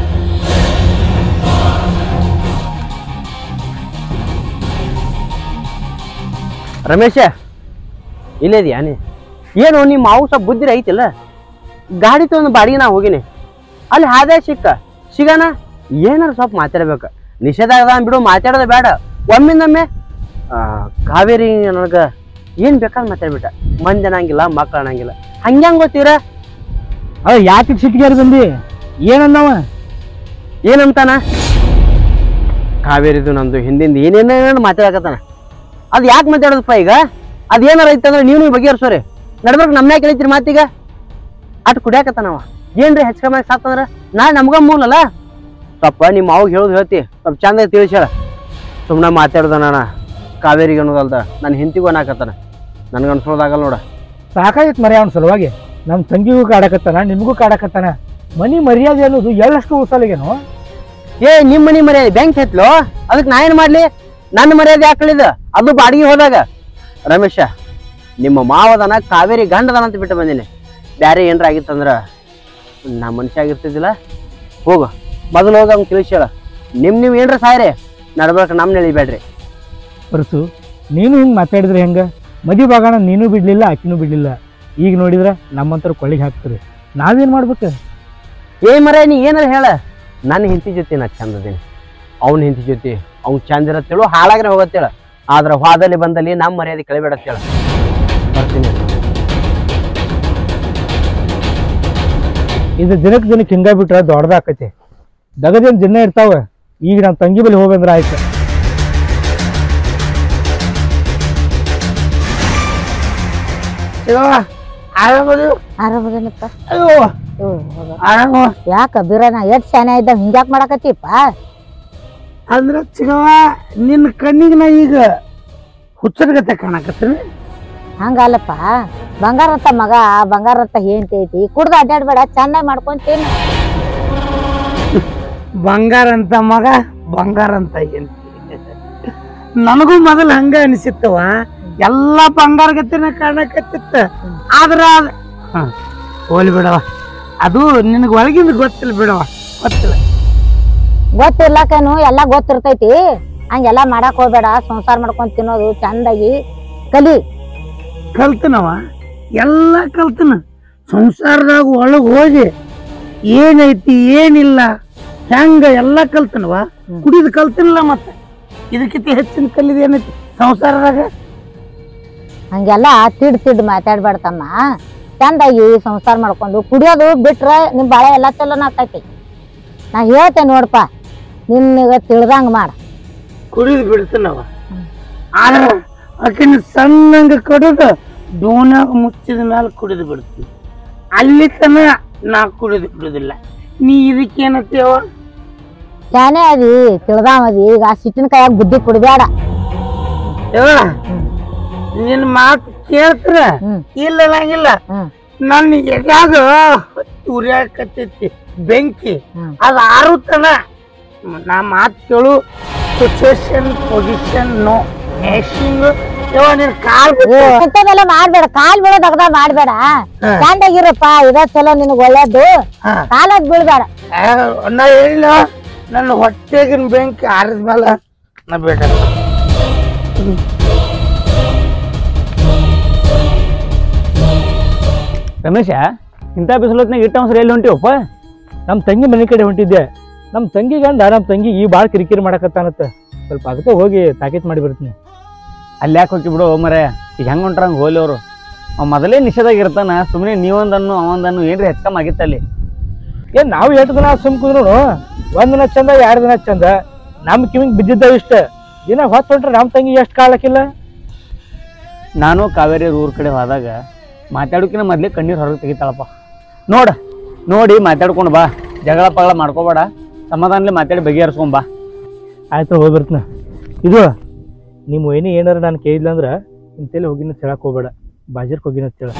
ರಮೇಶ ಇಲ್ಲೇ ಇದೆಯಾ ನೀ ಏನು ನಿಮ್ಮ ಮಾವು ಸ್ವಲ್ಪ ಬುದ್ಧಿ ಐತಿಲ್ಲ ಗಾಡಿ ತೊಗೊಂಡು ಬಾಡಿಗೆ ನಾ ಹೋಗಿನಿ ಅಲ್ಲಿ ಹಾದೆ ಸಿಕ್ಕ ಸಿಗಣ ಏನಾರ ಸ್ವಲ್ಪ ಮಾತಾಡ್ಬೇಕು ನಿಷೇಧ ಅದ ಬಿಡು ಮಾತಾಡೋದ ಬೇಡ ಒಮ್ಮಿಂದೊಮ್ಮೆ ಆ, ಕಾವೇರಿ ನನಗೆ ಏನು ಬೇಕಾದ್ರೆ ಮಾತಾಡ್ಬಿಟ್ಟ ಮಂದಿ ಅನ್ನಂಗಿಲ್ಲ ಮಕ್ಳು ಅನ್ನಂಗಿಲ್ಲ ಹಂಗ್ಯಾಂಗ ಗೊತ್ತೀರ ಅದ ಯಾಕೆ ಸಿಟ್ಟಿಗೆ ಬಂದಿ ಏನಂದವ ಏನಂತಾನ ಕಾವೇರಿದು ನಂದು ಹಿಂದಿಂದ ಏನೇನೇನು ಮಾತಾಡಕತ್ತಾನ ಅದು ಯಾಕೆ ಮಾತಾಡೋದಪ್ಪ ಈಗ ಅದು ಏನಾರ ಐತಂದ್ರೆ ನೀವು ಬಗೆಹರಿಸೋರಿ ನಡ್ಬರ್ಕ್ ನಮ್ನ್ಯಾಗ ಕೇಳಿತ್ರಿ ಮಾತೀಗ ಅಟ್ ಕುಡಿಯಾಕತ್ತಾನವ ಏನ್ರಿ ಹೆಚ್ಚ ಕಮ್ಮಿ ಸಾತಂದ್ರ ನಾಳೆ ನಮ್ಗ ಮೂಲಲ್ಲ ಸ್ವಲ್ಪ ನಿಮ್ಮ ಅವಾಗ ಹೇಳೋದು ಹೇಳ್ತಿ ಸ್ವಲ್ಪ ಚಂದ ತಿಳಿಸ್ ಹೇಳ ಸುಮ್ಮನೆ ಮಾತಾಡ್ದ ನಾನು ಕಾವೇರಿಗೆ ಅನ್ನೋದಲ್ದ ನನ್ನ ಹಿಂತಿಗೂ ಅನ್ನಾಕತ್ತಾನ ನನ್ಗೆ ಅನ್ಸೋದಾಗಲ್ಲ ನೋಡ ಸಾಕಾಗಿತ್ತು ಮರ್ಯ ಅವನ ಸಲುವಾಗಿ ನಮ್ಮ ತಂಗಿಗೂ ಕಾಡಕತ್ತಾನ ನಿಮಗೂ ಕಾಡಕತ್ತಾನ ಮನಿ ಮರ್ಯಾದೆ ಅನ್ನೋದು ಎಳ್ಳಷ್ಟು ಉಳ್ಸಲಿಗೇನು ಏ ನಿಮ್ಮ ಮನಿ ಮರ್ಯಾದೆ ಬ್ಯಾಂಕ್ ಹೆತ್ಲು ಅದಕ್ಕೆ ನಾ ಏನ್ ಮಾಡ್ಲಿ ನನ್ನ ಮರ್ಯಾದೆ ಹಾಕಳಿದ ಅದು ಬಾಡಿಗೆ ಹೋದಾಗ ರಮೇಶ ನಿಮ್ಮ ಮಾವದನ ಕಾವೇರಿ ಗಂಡದನ ಅಂತ ಬಿಟ್ಟು ಬಂದೀನಿ ಬ್ಯಾರೆ ಏನ್ರ ಆಗಿತ್ತಂದ್ರ ನಾ ಮನುಷ್ಯ ಆಗಿರ್ತಿದ್ದಿಲ್ಲ ಹೋಗು ಮೊದಲು ಹೋಗಿ ಅವ್ನು ತಿಳಿಸಿ ಹೇಳ ನಿಮ್ ನೀವು ಏನ್ರ ಸಾಯ್ರಿ ನಡ್ಬೇಕು ನಮ್ನ ಎಳಿಬೇಡ್ರಿ ಹೊರತು ನೀನು ಹಿಂಗೆ ಮಾತಾಡಿದ್ರೆ ಹೆಂಗ ಮದಿ ಬಾಗಣ ನೀನು ಬಿಡ್ಲಿಲ್ಲ ಆಕಿನೂ ಬಿಡ್ಲಿಲ್ಲ ಈಗ ನೋಡಿದ್ರೆ ನಮ್ಮಂತರ ಕೊಳ್ಳಿಗೆ ಹಾಕ್ತೀರಿ ನಾವೇನ್ ಮಾಡ್ಬೇಕು ಏ ಮರ ನೀ ಏನಾರ ಹೇಳ ನನ್ನ ಹೆಂಡತಿ ಜೊತೆ ನಾ ಚಂದ ಅದೀನಿ ಅವ್ನ ಹೆಂಡತಿ ಜೊತೆ ಅವ್ನ್ ಚಂದ ಇರತ್ತೇಳು ಹಾಳಾಗ್ರೆ ಹೋಗತ್ತೇಳ ಆದ್ರ ವಾದಲ್ಲಿ ಬಂದಲ್ಲಿ ನಮ್ಮ ಮರ್ಯಾದೆ ಕಳಿಬೇಡತ್ತೇಳ ಬರ್ತೀನಿ ಇದು ದಿನಕ್ಕೆ ದಿನಕ್ಕೆ ಹಿಂಗ ಬಿಟ್ರೆ ದೊಡ್ಡದಾಕೈತಿ ದಗದೇನ್ ದಿನ ಇರ್ತಾವ ಈಗ ನಮ್ಮ ತಂಗಿ ಬಳಿ ಹೋಗಂದ್ರೆ ಆಯ್ತು ಶಿವ ಆರಾಮದು ಆರಾಮದೇನಪ್ಪ ಅಯ್ಯೋ ಆರಾಮ ಯಾಕ ಬಿರನ ಎಷ್ಟ್ ಶಾನೆ ಇದ್ದ ಹಿಂಗ್ಯಾಕ್ ಮಾಡಕತ್ತಿಪ್ಪ ಅಂದ್ರ ಚಿಗವ ನಿನ್ನ ಕಣ್ಣಿಗೆ ನಾ ಈಗ ಹುಚ್ಚರ್ಗತೆ ಕಾಣಕತ್ತೀನಿ ಹಂಗಲ್ಲಪ್ಪ ಬಂಗಾರತ್ತ ಮಗ ಬಂಗಾರತ್ತ ಹೆಂಡತಿ ಐತಿ ಕುಡ್ದು ಅಡ್ಡಾಡ್ಬೇಡ ಚೆನ್ನಾಗಿ ಮಾಡ್ಕೊಂತೀನಿ ಬಂಗಾರ ಅಂತ ಮಗ ಬಂಗಾರ ಅಂತ ಹೆಂಡ್ತಿ ನನಗೂ ಮೊದಲು ಹಂಗ ಅನಿಸಿತ್ತವ ಎಲ್ಲ ಬಂಗಾರ ಗತಿನ ಕಾಣಕತ್ತಿತ್ತ ಆದ್ರ ಅದ್- ಹ, ಹೋಗ್ಲಿ ಬಿಡವ ಅದು ನಿನಗೆ ಒಳಗಿಂದ ಗೊತ್ತಿಲ್ಲ ಬಿಡವ ಗೊತ್ತಿಲ್ಲ ಗೊತ್ತಿರ್ಲಕೇನು ಎಲ್ಲ ಗೊತ್ತಿರ್ತೈತಿ ಹಂಗೆಲ್ಲ ಮಾಡಕ್ ಹೋಗ್ಬೇಡ ಸಂಸಾರ ಮಾಡ್ಕೊಂಡ್ ತಿನ್ನೋದು ಚಂದಾಗಿ ಕಲಿ ಕಲ್ತನವ ಎಲ್ಲ ಕಲ್ತನ ಸಂಸಾರದಾಗ ಒಳಗ್ ಹೋಗಿ ಏನೈತಿ ಏನಿಲ್ಲ ಹೆಂಗ ಎಲ್ಲ ಕಲ್ತನವ ಕುಡಿದು ಕಲ್ತಿಲ್ಲ ಮತ್ತೆ ಇದಕ್ಕಿಂತ ಹೆಚ್ಚಿನ ಕಲಿದ ಏನೈತಿ ಸಂಸಾರದಾಗ ಹಂಗೆಲ್ಲ ತಿಡ್ ತಿಡ್ ಮಾತಾಡ್ಬೇಡ್ತಮ್ಮ ಚಂದಾಗಿ ಸಂಸಾರ ಮಾಡ್ಕೊಂಡು ಕುಡಿಯೋದು ಬಿಟ್ರೆ ನಿಮ್ ಬಾಳೆ ಎಲ್ಲ ಚಲೋನ ಆಕೈತಿ ನಾ ಹೇಳ್ತೇನೆ ನೋಡಪ್ಪ ನಿನ್ನಗ ತಿಳ್ದಂಗ ಮಾಡ ಕುಡಿದು ಬಿಡ್ತಾನವ ಆದ್ರ ಆಕಿನ ಸಣ್ಣಂಗ ಕಡಿದು ಡೋನಾಗ ಮುಚ್ಚಿದ ಮೇಲೆ ಕುಡಿದು ಬಿಡ್ತೀನಿ ಅಲ್ಲಿ ತನ ನಾ ಕುಡಿದು ಬಿಡುದಿಲ್ಲ ನೀ ಇದಕ್ಕೇನತ್ತೇವ ಶಾನೆ ಅದಿ ತಿಳ್ದಾಮದಿ ಈಗ ಆ ಸಿಟ್ಟಿನ ಕೈಯಾಗ ಬುದ್ಧಿ ಕುಡ್ಬೇಡ ಯವ್ವ, ನಿನ್ ಮಾತು ಕೇಳ್ತಾರ ಹ್ಮ್ ಇಲ್ಲ ಅನ್ನಂಗಿಲ್ಲ ಹ್ಮ್ ನನ್ನ ಎದ್ಯಾಗ ಉರಿಯಾಕತ್ತೈತಿ ಬೆಂಕಿ ಹ್ಮ್. ಅದು ಆರುತ್ತನ ನಾ ಮಾತು ಕೇಳು ಸಿಚುವೇಶನ್ ಪೊಸಿಷನ್ ನೋ ಮ್ಯಾಶಿಂಗ್ ಯವ್ವ ನಿನ್ ಕಾಲ್ ಏ, ಇಂಥದ್ದೆಲ್ಲ ಮಾಡ್ಬೇಡ ಕಾಲ್ ಬೀಳೋದ್ ಅಗದ ಮಾಡ್ಬೇಡ ಚಂದಾಗಿರಪ್ಪ ಇದ ಚಲೋ ನಿನಗ್ ಒಳ್ಳೇದು ಹಾ. ಕಾಲದ್ ಬೀಳ್ಬೇಡ ಆ, ನಾ ಹೇಳಿಲ್ಲ ನನ್ನ ಹೊಟ್ಟೆಗಿನ ಬೆಂಕಿ ಆರಿದ ಮೇಲೆ ನಾ ಬೇಡ ರಮೇಶ ಇಂಥ ಬಿಸಿಲೊತ್ನಾಗ ಇಟ್ಟ ಅವಸರ ಎಲ್ಲಿ ಹೊಂಟಿವಪ್ಪ ನಮ್ಮ ತಂಗಿ ಮನೆ ಕಡೆ ಹೊಂಟಿದ್ದೆ ನಮ್ಮ ತಂಗಿ ಗಂಡ ನಮ್ಮ ತಂಗಿ ಈ ಭಾಳ ಕಿರಿಕಿರಿ ಮಾಡಕತ್ತಾನತ್ತ ಸ್ವಲ್ಪ ಅದಕ್ಕೆ ಹೋಗಿ ತಾಕೀತ್ ಮಾಡಿ ಬರ್ತೀನಿ ಅಲ್ಲಿ ಯಾಕೆ ಹೋಗಿ ಬಿಡು ಮರೆ ಈಗ ಹೆಂಗೆ ಹೊಂಟ್ರಂಗೆ ಹೋಲಿ ಅವರು ಅವ ಮೊದಲೇ ನಿಷೇಧಾಗ ಇರ್ತಾನ ಸುಮ್ಮನೆ ನೀವೊಂದನ್ನು ಅವಂದನ್ನು ಏನ್ರಿ ಹೆಚ್ಚಕಮ್ಮ ಆಗಿತ್ತಲ್ಲಿ ಏನ್ ನಾವು ಎಷ್ಟು ದಿನ ಸುಮ್ ಕುಂದ್ರು ಒಂದ್ ದಿನ ಚಂದ ಎರಡು ದಿನ ಚಂದ ನಮ್ ಕಿವಿಂಗ್ ಬಿದ್ದಿದ್ದಾವ ಇಷ್ಟ ದಿನ ಹೊತ್ತು ಹೊಂಟ್ರೆ ನಮ್ಮ ತಂಗಿ ಎಷ್ಟು ಕಾಳಕ್ಕಿಲ್ಲ ನಾನು ಕಾವೇರಿ ಊರ್ ಕಡೆ ಹೋದಾಗ ಮಾತಾಡೋಕಿನ ಮೊದ್ಲೇ ಕಣ್ಣೀರು ಹೊರಗೆ ತೆಗಿತಾಳಪ್ಪ ನೋಡ ನೋಡಿ ಮಾತಾಡ್ಕೊಂಡು ಬಾ ಜಗಳ ಪಗಳ ಮಾಡ್ಕೋಬೇಡ ಸಮಾಧಾನಲೆ ಮಾತಾಡಿ ಬಗೆಹರಿಸ್ಕೊಂಡ್ ಬಾ ಆಯ್ತು ಹೋಗಿ ಬರ್ತೀನಿ ಇದು ನಿಮ್ಮ ಏನಿ ಏನಾರ ನಾನು ಕೇಳಿದ್ಲ ಅಂದ್ರೆ ಇಂತೇಳಿ ಹೋಗಿನ ಹೇಳಕ್ ಹೋಗ್ಬೇಡ ಬಾಜರ್ಕ್ ಹೋಗಿನ ಹೇಳ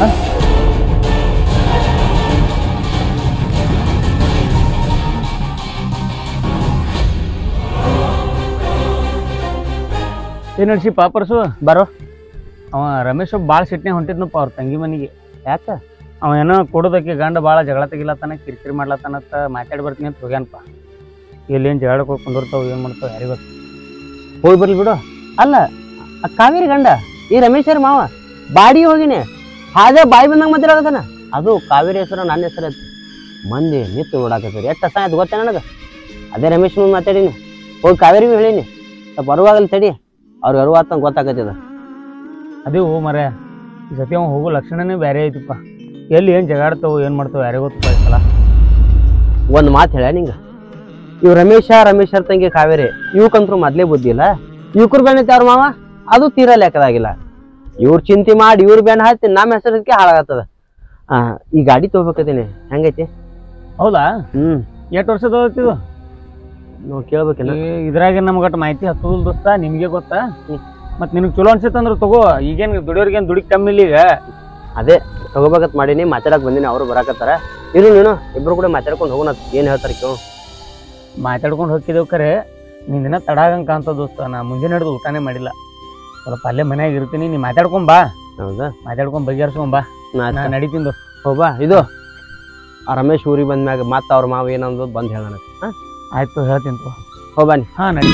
ಏನ್ ನಡ್ಸಿ ಪಾಪರ್ಸು ಬರೋ ಅವ ರಮೇಶ್ ಭಾಳ ಸಿಟ್ನೆ ಹೊಂಟಿದ್ನಪ್ಪ ಅವ್ರ ತಂಗಿ ಮನೆಗೆ ಯಾಕ ಅವ ಏನೋ ಕೊಡೋದಕ್ಕೆ ಗಂಡ ಭಾಳ ಜಗಳ ತೆಗಿಲತ್ತಾನ ಕಿರಿಕಿರಿ ಮಾಡ್ಲತ್ತಾನತ್ತ ಮಾತಾಡಿ ಬರ್ತೀನಿ ಅಂತ ಹೋಗ್ಯಾನಪ್ಪ ಎಲ್ಲೇನು ಜಗಳಕ್ಕೆ ಹೋಗಿ ಕುಂದಿರ್ತಾವ ಏನು ಮಾಡ್ತಾವ ಯಾರಿಗೆ ಗೊತ್ತು ಹೋಗಿ ಬರ್ಲಿ ಬಿಡು ಅಲ್ಲ ಆ ಕಾವೇರಿ ಗಂಡ ಈ ರಮೇಶ್ ಮಾವ ಬಾಡಿ ಹೋಗಿನಿ ಹಾಗೆ ಬಾಯಿ ಬಂದಂಗೆ ಮಾತಾಡಕತ್ತಾನ ಅದು ಕಾವೇರಿ ಹೆಸರು ನನ್ನ ಹೆಸರು ಐತಿ ಮಂದಿ ನಿತ್ತು ಓಡಾಕತ್ತೀರಿ ಎಷ್ಟು ಹಸ ಆಯ್ತು ಗೊತ್ತೇ ನನಗೆ ಅದೇ ರಮೇಶ್ ಮುಂದೆ ಮಾತಾಡೀನಿ ಹೋಗಿ ಕಾವೇರಿಗೂ ಹೇಳೀನಿ ಸ್ವಲ್ಪ ಬರುವಾಗಲಿ ತಡಿ ಅವ್ರಿಗೆ ಅರುವಾತ ಗೊತ್ತಾಗತ್ತದ ಅದೇ ಹೋ ಮರ ಈ ಸತಿ ಅವ ಹೋಗೋ ಲಕ್ಷಣನೇ ಬೇರೆ ಐತಿಪ್ಪ ಎಲ್ಲಿ ಏನು ಜಗಾಡ್ತಾವ ಏನು ಮಾಡ್ತಾವ ಯಾರಿಗೆ ಗೊತ್ತಪ್ಪ ಈ ಸಲ ಒಂದು ಮಾತು ಹೇಳ ನಿಂಗೆ ಇವ್ ರಮೇಶ ರಮೇಶರ್ ತಂಗಿ ಕಾವೇರಿ ಇವಕ್ಕಂತೂ ಮೊದ್ಲೇ ಬುದ್ಧಿ ಇಲ್ಲ ಇವ್ಕರ್ ಬೆನ್ ಐತಿ ಅವ್ರ ಮಾವ ಅದು ತೀರಾ ಲೆಕ್ಕದಾಗಿಲ್ಲ ಇವ್ರ ಚಿಂತೆ ಮಾಡಿ ಇವ್ರ ಬೆನ್ ಹತ್ತಿ ನಮ್ಮ ಹೆಸರಕ್ಕೆ ಹಾಳಾಗತ್ತದ ಆ ಈ ಗಾಡಿ ತಗೋಬೇಕತ್ತೀನಿ ಹೆಂಗೈತಿ ಹೌದಾ ಹ್ಮ್ ಎಷ್ಟು ವರ್ಷ ತಗೋತಿದು ನಾವು ಕೇಳ್ಬೇಕೇನ ಇದ್ರಾಗ ನಮ್ಗಟ್ ಮಾಹಿತಿ ಹತ್ತುದಿಲ್ಲ ದೋಸ್ತ ನಿಮ್ಗೆ ಗೊತ್ತಾ ಮತ್ ನಿನಗ್ ಚಲೋ ಅನ್ಸತ್ತಂದ್ರ ತಗೋ ಈಗೇನ್ ದುಡಿಯೋರ್ಗೇನ್ ದುಡಿ ಕಮ್ಮಿ ಇಲ್ಲ ಈಗ ಅದೇ ತಗೋಬೇಕಂತ ಮಾಡೀನಿ ಮಾತಾಡಕ್ ಬಂದಿನಿ ಅವರು ಬರಾಕತ್ತಾರ ಇರು ನೀನು ಇಬ್ರು ಕೂಡ ಮಾತಾಡ್ಕೊಂಡು ಹೋಗೋಣ ಏನ್ ಹೇಳ್ತಾರ ಕೇಳು ಮಾತಾಡ್ಕೊಂಡು ಹೋಗಿದ್ದೇವು ಖರೆ ನಿನ್ ದಿನ ತಡ ಆಗಂಗ್ ಕಾಣ್ತದ ದೋಸ್ತ ನಾ ಮುಂಜಾನೆ ಹಿಡಿದು ಊಟನೇ ಮಾಡಿಲ್ಲ ಸ್ವಲ್ಪ ಅಲ್ಲೇ ಮನ್ಯಾಗ ಇರ್ತೀನಿ ನೀ ಮಾತಾಡ್ಕೊಂಡ್ ಬಾ ಹೌದಾ ಮಾತಾಡ್ಕೊಂಡ್ ಬಗೆಹರಿಸ್ಕೊಂಡ್ ಬಾ ನಾ ನಾ ನಡೀತೀನಿ ದೋಸ್ತ ಹೋಗ್ಬಾ ಇದು ಆ ರಮೇಶ್ ಊರಿಗೆ ಬಂದ್ಮ್ಯಾಗ ಮತ್ತೆ ಅವ್ರ ಮಾವ ಏನಂದ್ ಬಂದ್ ಹೇಳೋಣ ಹಾ ಆಯ್ತು ಹೇಳ್ತೀನಿ ತಗೋ ಹೋಗ್ಬಾನಿ ಹಾ ನಡಿ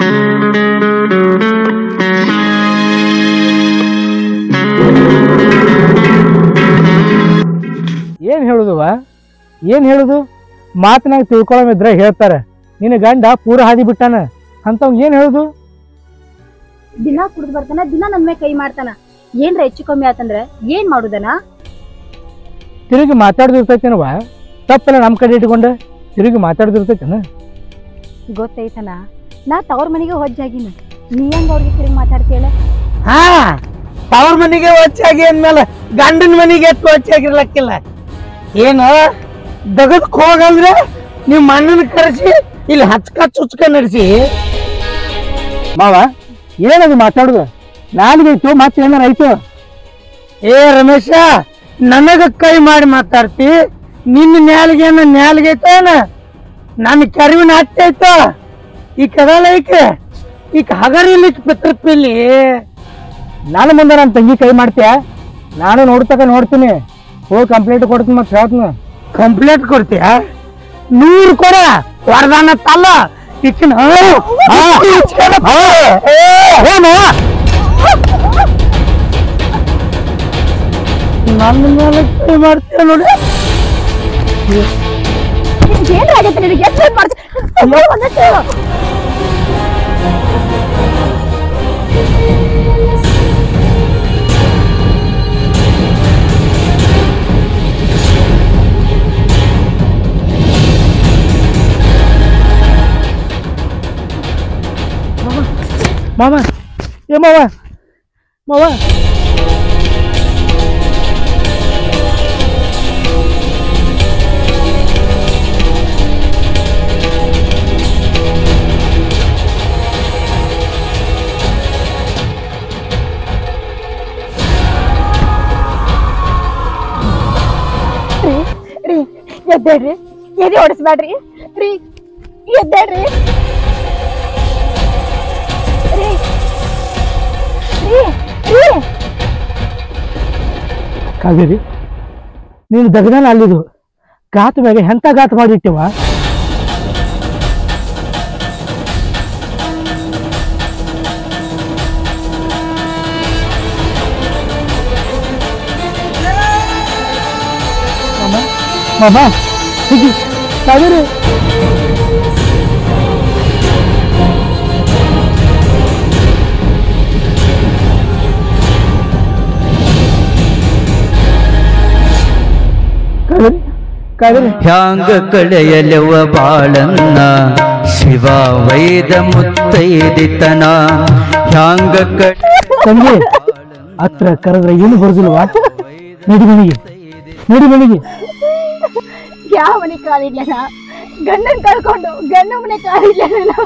ಏನ್ ಹೇಳುದುವ ಏನ್ ಹೇಳುದು ಮಾತನಾಗ ತಿಳ್ಕೊಳಮಿದ್ರೆ ಹೇಳ್ತಾರೆ ನಿನ್ನ ಗಂಡ ಪೂರ ಹಾದಿ ಬಿಟ್ಟಾನ ಅಂತವ್ ಏನ್ ಹೇಳುದು ದಿನ ಕುಡ್ದು ಬರ್ತಾನ ದಿನ ನನ್ ಮೇಲೆ ಕೈ ಮಾಡ್ತಾನ ಏನ್ರ ಹೆಚ್ಚು ಕಮ್ಮಿ ಆತಂದ್ರ ಏನ್ ಮಾಡುದನ ತಿರುಗಿ ಮಾತಾಡ್ದಿರ್ತೈತೇನವ ತಪ್ಪಲ್ಲ ನಮ್ಮ ಕಡೆ ಇಟ್ಕೊಂಡ ತಿರುಗಿ ಮಾತಾಡ್ದಿರ್ತೈತೇನ ಗೊತ್ತೈತನ ನಾ ತವ್ರ ಮನೆಗೆ ಹೊಜ್ಜಾಗಿನ ನೀ ಹೆಂಗ ಅವ್ರಿಗೆ ತಿರುಗಿ ಮಾತಾಡ್ತೀಯಲ್ಲ ಹಾ ತವ್ರ ಮನೆಗೆ ಹೊಚ್ಚಾಗಿ ಅಂದ್ಮೇಲೆ ಗಂಡನ ಮನೆಗೆ ಎತ್ತು ಹೊಚ್ಚಾಗಿರ್ಲಕ್ಕಿಲ್ಲ ಏನು ದಗದಕ್ ಹೋಗಂದ್ರೆ ನಿಮ್ಮ ಅಣ್ಣನ ಕರೆಸಿ ಇಲ್ಲಿ ಹಚ್ಕ ಚುಚ್ಕ ನಡೆಸಿ ಮಾವ ಏನದು ಮಾತಾಡುದು ನಾಲಿಗೈತು ಮತ್ತೆ ಏನಾರ ಐತು ಏ ರಮೇಶ ನನಗ ಕೈ ಮಾಡಿ ಮಾತಾಡ್ತಿ ನಿನ್ನ ನ್ಯಾಲಿಗೇನ ನ್ಯಾಲಿಗೈತೇನ ನನ್ನ ಕೆರವಿನ ಹತ್ತೈತ ಈ ಕದಲ ಈಕೆ ಈಗ ಹಗರಿಲಿಕ್ಕೆ ಪಿತ್ರಪಿಲ್ಲಿ ನಾನು ಮುಂದೆ ನನ್ನ ತಂಗಿ ಕೈ ಮಾಡ್ತೀಯ ನಾನು ನೋಡ್ತಕ ನೋಡ್ತೀನಿ ಹೋಗಿ ಕಂಪ್ಲೇಂಟ್ ಕೊಡ್ತೀನಿ ಮತ್ತೆ ಹೇಳ್ತೀನಿ ಕಂಪ್ಲೇಂಟ್ ಕೊಡ್ತೀಯ ನೂರು ಕೊಡ ವರದಾನ ತಲ್ಲ ಇಕ್ಕಿನ ನನ್ನ ಮೇಲೆ ಕೈ ಮಾಡ್ತೀಯ ನೋಡಿ ಏನ್ರ ಆಗೈತೆ ನಿನಗೆ ಎಷ್ಟು ಮಾಡ್ತೀನಿ ಮಾವ ಏ ಮಾವ ಮಾವ ಎದ್ದೇಳ್ರಿ ಎದೆ ಓಡಿಸ್ಬೇಡ್ರಿ ರೀ ಎದ್ದೇಳ್ರಿ ರೀ ರೀ ರೀ ಕಾವೇರಿ ನೀನು ದಗದಾನ ಅಲ್ಲಿದು ಗಾತ ಮ್ಯಾಗ ಎಂತ ಗಾತ ಮಾಡಿಟ್ಟೆವ ಮಾಮ ಹೀಗೆ ಕಾವೇರಿ ಕಾವೇರಿ ಕಾವೇರಿ ಹ್ಯಾಂಗ ಕಳೆಯಲೆವ ಬಾಳನ್ನ ಶಿವ ವೈದ ಮುತ್ತೈದಿತನ ಹ್ಯಾಂಗ ತಂಗಿ ಹತ್ರ ಕರೆದ್ರೆ ಏನು ಬರುದಿಲ್ವಾ ನಡಿ ಮನೆಗೆ ನಡಿ ಮನೆಗೆ ಯಾವ ಮನೆ ಕಾಲಿಲ್ಲ ಗಂಡನ್ ಕಳ್ಕೊಂಡು ಗಂಡ ಮನೆ ಕಾಲಿಲ್ಲ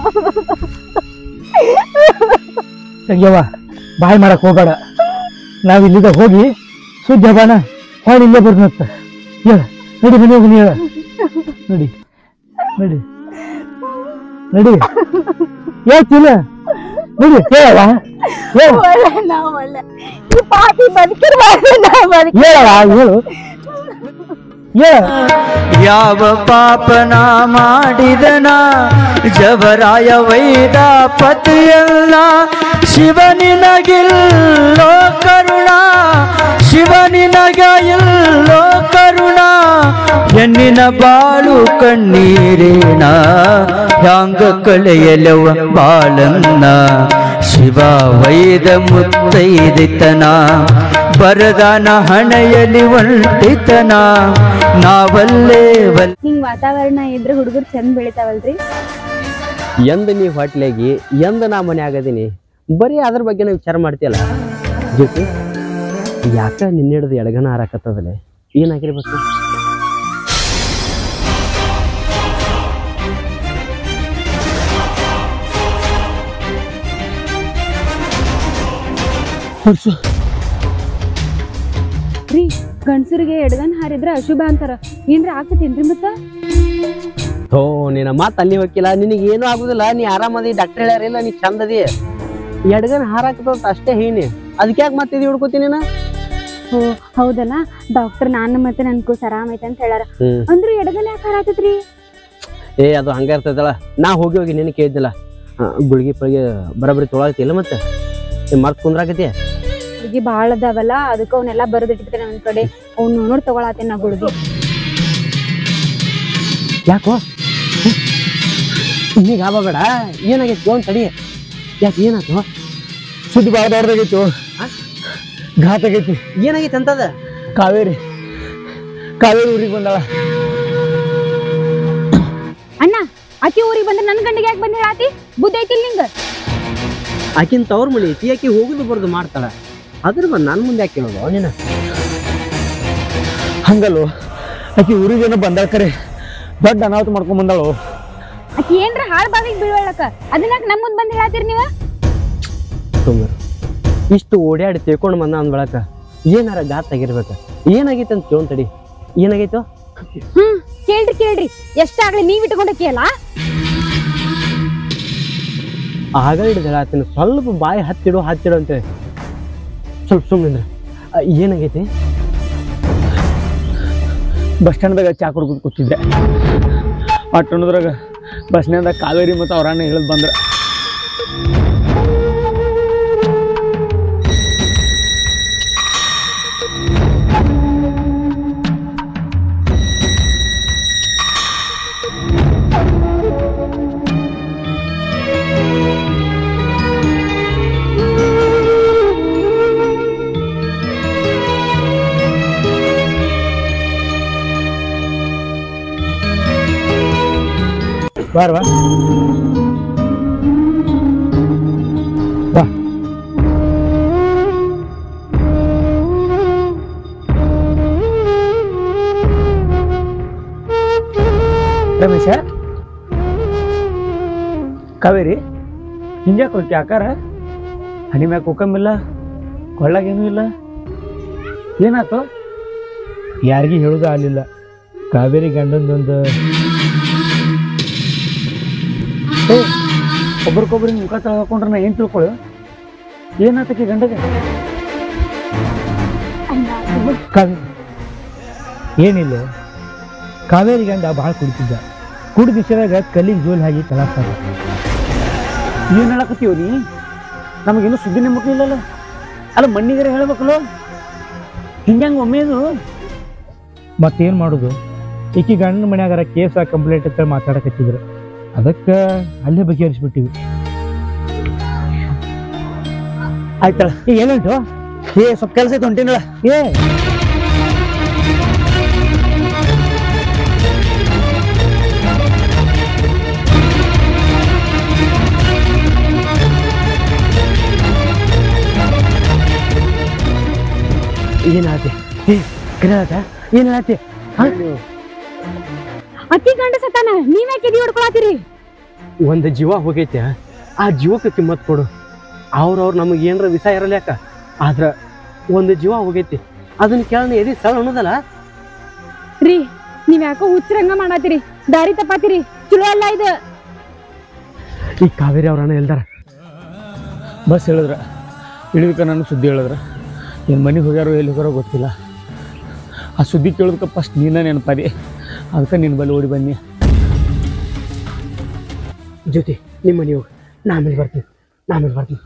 ತಂಗ್ಯವ್ವ ಬಾಯ್ ಮಾಡಕ್ ಹೋಗ್ಬೇಡ ನಾವ್ ಇಲ್ಲಿಂದ ಹೋಗಿ ಸುದ್ದಿ ಹಬ್ಬಾನ ಹೊಳ್ ಇಲ್ಲೇ ಬರ್ನತ್ತ ಹೇಳ ನಡಿ ಮನೆ ಹೋಗಿ ಹೇಳ ನಡಿ ನಡಿ ನಡಿ ಹೇಳ್ತಿಲ್ಲ ನಡಿ ಹೇಳವ ಹೇಳ ಒಳ್ಳೆ ನಾವು ಒಳ್ಳೆ ಈ ಪಾಪಿ ಬದುಕಿರ್ಬಾರ್ದು ನಾವು ಬದುಕಿ ಹೇಳವ ಹೇಳು ಹೇಳ ಯಾವ ಪಾಪನ ಮಾಡಿದನ ಜವರಾಯ ವೈದ ಪತಿಯಲ್ಲ ಶಿವನಿನಗಿಲ್ಲೋ ಕರುಣ ಶಿವನಿನಗ ಇಲ್ಲೋ ಕರುಣ ಹೆಣ್ಣಿನ ಬಾಳು ಕಣ್ಣೀರೇನ ಹ್ಯಾಂಗ ಕಳೆಯಲವ ಬಾಳನ್ನ ಶಿವ ವೈದ ಮುತ್ತೈದಿತನ ಬರದಾನ ಹಣೆಯಲಿ ಒಂಟಿತನ ನಾವಲ್ಲೇ ವಲ್ ಹಿಂಗ್ ವಾತಾವರಣ ಇದ್ರೆ ಹುಡುಗರು ಚಂದ ಬೆಳಿತಾವಲ್ರಿ ಎಂದ ನೀ ಹೊಟ್ಲಾಗಿ ಎಂದ ನಾ ಮನೆ ಆಗದೀನಿ ಬರೀ ಅದ್ರ ಬಗ್ಗೆನೇ ವಿಚಾರ ಮಾಡ್ತೀಯಲ್ಲ ಜೊತೆ ಯಾಕ ನಿನ್ನ ಹಿಡ್ದು ಎಡಗನ ಹಾರಾಕತ್ತದಲೆ ಏನಾಗಿರ್ಬೇಕು ಹೊರ್ಸು ರೀ ಗಂಡಸರಿಗೆ ಎಡಗನ್ ಹಾರಿದ್ರ ಅಶುಭ ಅಂತಾರ ಏನ್ರ ಆಗ್ತತೇನ್ರಿ ಮತ್ತ ಥೋ ನಿನ್ನ ಮಾತು ಅಲ್ಲಿ ಹೋಗಿಲ್ಲ ನಿನಗೆ ಏನೂ ಆಗುದಿಲ್ಲ ನೀ ಆರಾಮದಿ ಡಾಕ್ಟರ್ ಹೇಳ್ಯಾರಿಲ್ಲ ನೀ ಚಂದದಿ ಎಡಗನ ಹಾರಾಕತ್ತದ ಅಷ್ಟೇ ಹೇನಿ ಅದಕ್ಕೆ ಯಾಕೆ ಮತ್ತೆ ಇದು ಹಿಡ್ಕೋತೀನಿ ನೀನು ಓ ಹೌದಲ್ಲ ಡಾಕ್ಟರ್ ನಾನು ಮತ್ತೆ ನನ್ ಕೂಸ್ ಆರಾಮ್ ಐತೆ ಅಂತ ಹೇಳಾರ ಹ್ಮ್. ಅಂದ್ರ ಎಡಗನ್ ಯಾಕೆ ಹಾರಾತತ್ರಿ ಏ ಅದು ಹಂಗ ಇರ್ತದಲ್ಲ ನಾ ಹೋಗಿ ಹೋಗಿ ನಿನ್ನ ಕೇಳಿದ್ದಿಲ್ಲ ಗುಳಿಗೆ ಪಳಿಗೆ ಬರಬರಿ ತೊಳಗತ್ತಿಲ್ಲ ಮತ್ತೆ ಮರ್ತ್ ಕುಂದ್ರಾಕತಿ ಹುಡುಗಿ ಬಾಳ ಅದಾವಲ್ಲ ಅದಕ್ಕ ಅವನ್ನೆಲ್ಲ ಬರೆದಿಟ್ಟಿರ್ತಾನೆ ನನ್ ಕಡೆ ಅವ್ನು ನೋಡಿ ತಗೊಳತ್ತೇನೆ ನಾ ಗುಳ್ಗಿ ಯಾಕೋ ಈಗ ಆಗಬೇಡ ಏನಾಗೈತಿ ಒಂದ್ ತಡಿ ಯಾಕೆ ಏನಾಯ್ತು ಸುದ್ದಿ ಭಾಳ ದೊಡ್ಡದಾಗೈತು ಘಾತ ಆಗೈತಿ ಏನಾಗೈತಿ ಅಂತದ ಕಾವೇರಿ ಕಾವೇರಿ ಊರಿಗೆ ಬಂದಾಳ ಅಣ್ಣ ಆಕಿ ಊರಿಗೆ ಬಂದ್ರೆ ನನ್ ಗಂಡಿಗೆ ಯಾಕೆ ಬಂದ್ ಹೇಳಾತಿ ಬುದ್ಧಿ ಐತಿಲ್ ನಿಂಗ ಆಕಿನ ತವ್ರ ಮಳಿ ಐತಿ ಆಕಿ ಹೋಗುದು ಬರ್ದು ಮಾಡ್ತಾಳ ಅದ್ರ ಬಂದ್ ನನ್ ಮುಂದೆ ಯಾಕೆ ಕೇಳೋದು ನೀನು ಹಂಗಲ್ವ ಆಕಿ ಊರಿಗೇನೋ ಬಂದಾಳ ಕರೆ ದೊಡ್ಡ ಅನಾಹುತ ಮಾಡ್ಕೊಂಡ್ ಬಂದಾಳು ಆಕಿ ಏನ್ರ ಹಾಳ್ ಬಾವಿಗೆ ಬೀಳ್ವಳಕ ಅದನ್ನ ನಮ್ ಮುಂದ್ ಬಂದ್ ಹೇಳಾತಿರ್ ನೀವ ಸುಮ್ಮನೆ ಇಷ್ಟು ಓಡಾಡಿ ತಿಳ್ಕೊಂಡು ಬಂದ ಅಂದ್ ಬಳಕ ಏನಾರ ಗಾತ್ ಆಗಿರ್ಬೇಕ ಏನಾಗೈತೆ ಅಂತ ಕೇಳೋನ್ ತಡಿ ಏನಾಗೈತು ಹ್ಮ್ ಕೇಳ್ರಿ ಕೇಳ್ರಿ ಎಷ್ಟಾಗ್ಲಿ ನೀವ್ ಇಟ್ಕೊಂಡಕ್ಕಿಯಲ್ಲ ಆಗ ಹಿಡಿದು ಹೇಳತ್ತೀನಿ ಸ್ವಲ್ಪ ಬಾಯಿ ಹತ್ತಿಡು ಹತ್ತಿಡು ಅಂತೇಳಿ ಸ್ವಲ್ಪ ಸುಮ್ಮನೆ ಏನಾಗೈತಿ ಬಸ್ ಸ್ಟ್ಯಾಂಡ್ದಾಗ ಚಾ ಕುಡ್ಕೊಂಡು ಕೂತಿದ್ದೆ ಆ ಟಣ್ಣದ್ರಾಗ ಬಸ್ ಸ್ಟ್ಯಾಂಡ್ದಾಗ ಕಾವೇರಿ ಮತ್ತು ಅವ್ರ ಅಣ್ಣ ಇಳಿದು ಬಂದ್ರ ಬಾರ್ವಾ ಬಾ ರಮೇಶ ಕಾವೇರಿ ಹಿಂಗ್ಯಾಕೆ ಹೋಗ್ತಿ ಆಕಾರ ಹನಿ ಮ್ಯಾಗ ಕುಕ್ಕಂಬಿಲ್ಲ ಕೊಳ್ಳಾಗೇನೂ ಇಲ್ಲ ಏನಾತು ಯಾರಿಗೂ ಹೇಳೋದು ಆಗಲಿಲ್ಲ ಕಾವೇರಿ ಗಂಡಂದೊಂದು ಒಬ್ರಿಗೊಬ್ರು ಮುಖ ತಳ್ಕೊಂಡ್ರೆ ನಾ ಏನ್ ತಿಳ್ಕೊಳ್ಳು ಏನಾತಕ್ಕೆ ಗಂಡಗೆ ಕಾವೇರಿ ಏನಿಲ್ಲ ಕಾವೇರಿ ಗಂಡ ಭಾಳ ಕುಡಿತಿದ್ದ ಕುಡಿದ ವಿಷಯದಾಗ ಕಲ್ಲಿಗೆ ಜೋಲ್ ಹಾಕಿ ಕಲಾಸ್ತಾರ ಏನ್ ಹೇಳಕತ್ತೀವ ನೀ ನಮಗಿನ್ನೂ ಸುದ್ದಿನೇ ಮುಟ್ಲಿಲ್ಲಲ್ಲ ಅಲ್ಲ ಮಣ್ಣಿಗರ ಹೇಳ್ಬೇಕಲ್ಲ ಹಿಂಗ್ಯಾಂಗ ಒಮ್ಮೆದು ಮತ್ತೇನು ಮಾಡೋದು ಈಕಿ ಗಂಡನ ಮನ್ಯಾಗಾರ ಕೇಸ ಕಂಪ್ಲೇಂಟ್ ಅಂತ ಮಾತಾಡಕತ್ತಿದ್ರು ಅದಕ್ಕೆ ಅಲ್ಲೇ ಬಗೆಹರಿಸ್ಬಿಟ್ಟಿವಿ ಆಯ್ತಳ ಈಗ ಏನಂಟು ಏ ಸ್ವಲ್ಪ ಕೆಲಸ ಐತೆ ಹೊಂಟೇನಳ ಏ ಏನಾತಿ ಏ ಕರೆಯತ್ತ ಏನ್ ಹೇಳತ್ತಿ ಅಕ್ಕಿ ಗಂಡ ಸತ್ತಾನ ನೀವ್ಯಾಕೆ ಎದಿ ಹೊಡ್ಕೊಳತ್ತೀರಿ ಒಂದು ಜೀವ ಹೋಗೈತೆ ಆ ಜೀವಕ್ಕೆ ಕಿಮ್ಮತ್ ಕೊಡು ಅವ್ರವ್ರು ನಮಗೆ ಏನರ ವಿಷ ಇರಲ್ಲ ಯಾಕ ಆದ್ರ ಒಂದು ಜೀವ ಹೋಗೈತಿ ಅದನ್ನ ಕೇಳೋಣ ಎದಿ ಸಳ ಅನ್ನೋದಲ್ಲ ರೀ ನೀವ್ ಯಾಕೋ ಹುಚ್ಚರಂಗ ಮಾಡತ್ತೀರಿ ದಾರಿ ತಪ್ಪಾತಿರಿ ಚಲೋ ಅಲ್ಲ ಇದು ಈ ಕಾವೇರಿ ಅವ್ರನ್ನ ಎಲ್ದಾರ ಬಸ್ ಹೇಳಿದ್ರ ಇಳಿದಕ್ಕೆ ನನಗೆ ಸುದ್ದಿ ಹೇಳಿದ್ರ ಏನು ಮನೆಗೆ ಹೋಗ್ಯಾರೋ ಎಲ್ಲಿ ಹೋಗ್ಯಾರೋ ಗೊತ್ತಿಲ್ಲ ಆ ಸುದ್ದಿ ಕೇಳೋದಕ್ಕೆ ಫಸ್ಟ್ ನೀನ ನೆನಪಾದಿ ಅದಕ್ಕೆ ನಿನ್ನ ಬಲ್ಲಿ ಓಡಿ ಬನ್ನಿ ಜ್ಯೋತಿ ನಿಮ್ಮ ಮನೆ ಹೋಗಿ ನಾ ಆಮೇಲೆ ಬರ್ತೀನಿ ನಾ ಆಮೇಲೆ ಬರ್ತೀನಿ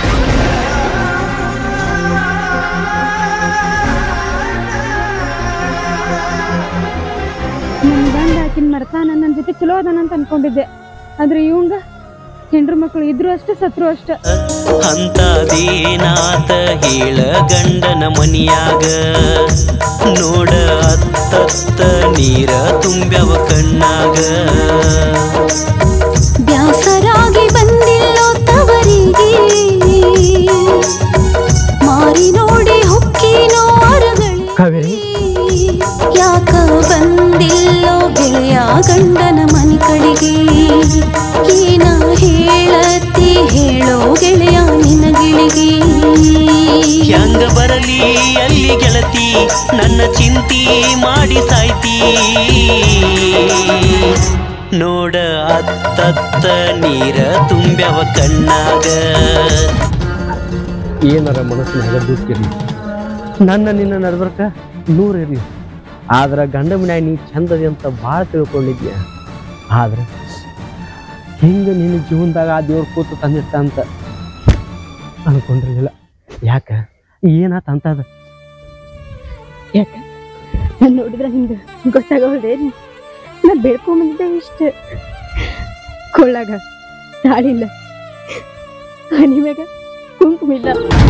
ನನ್ ಗಂಡ ಆಕಿನ್ ಮರ್ತಾನ ನನ್ನ ಜೊತೆ ಚಲೋ ಅದಾನಂತ ಅನ್ಕೊಂಡಿದ್ದೆ ಆದ್ರೆ ಇವಂಗ ಹೆಂಡ್ರು ಮಕ್ಕಳು ಇದ್ರು ಅಷ್ಟ ಸತ್ರು ಅಷ್ಟ ಅಂತದೇನಾತ ಹೇಳ ಗಂಡನ ಮನಿಯಾಗ ನೋಡ ಅತ್ತತ್ತ ನೀರ ತುಂಬ್ಯವ ಕಣ್ಣಾಗ ಬ್ಯಾಸರಾಗಿ ಬಂದಿಲ್ಲೋ ತವರಿಗೆ ಮಾರಿ ನೋಡಿ ಹೊಕ್ಕಿನೋ ಅರಗಳಿಗೆ ಕಾವೇರಿ ಯಾಕ ಬಂದಿಲ್ಲೋ ಗೆಳೆಯ ಗಂಡನ ಮನೆ ಕಡೆಗೆ ಏನ ಹೇಳತಿ ಹೇಳೋ ಗೆಳೆಯ ನಿನಗಿಳಿಗೆ ಹೆಂಗ ಬರಲಿ ಅಲ್ಲಿ ಗೆಳತಿ ನನ್ನ ಚಿಂತಿ ಮಾಡಿ ಸಾಯ್ತಿ ನೋಡ ಅತ್ತತ್ತ ನೀರ ತುಂಬ್ಯವ ಕಣ್ಣಾಗ ಏನಾರ ಮನಸ್ಸಿನಾಗ ದುಃಖಿರ್ಲಿ ನನ್ನ ನಿನ್ನ ನಡ್ಬರ್ಕ ನೂರು ಇರಲಿ ಆದ್ರೆ ಗಂಡ ಮನ್ಯಾಗ ನೀ ಚಂದದಿ ಅಂತ ಭಾಳ ತಿಳ್ಕೊಂಡಿದ್ಯ ಆದ್ರೆ ಹಿಂಗೆ ನಿನ್ನ ಜೀವನದಾಗ ಆ ದೇವ್ರ ಕೂತು ತಂದಿರ್ತ ಅಂತ ಅನ್ಕೊಂಡಿರ್ಲಿಲ್ಲ ಯಾಕ ಏನಾತ ಅಂತದ ಯಾಕ ನಾನ್ ನೋಡಿದ್ರ ಹಿಂಗ ಗೊತ್ತಾಗೋದೇನು ನಾ ಬೇಡ್ಕೊಂಬಂದಿದ್ದೆ ಇಷ್ಟ ಕೊಳ್ಳಾಗ ತಾಳಿಲ್ಲ ಹನಿ ಮ್ಯಾಗ ಕುಂಕುಮಿಲ್ಲ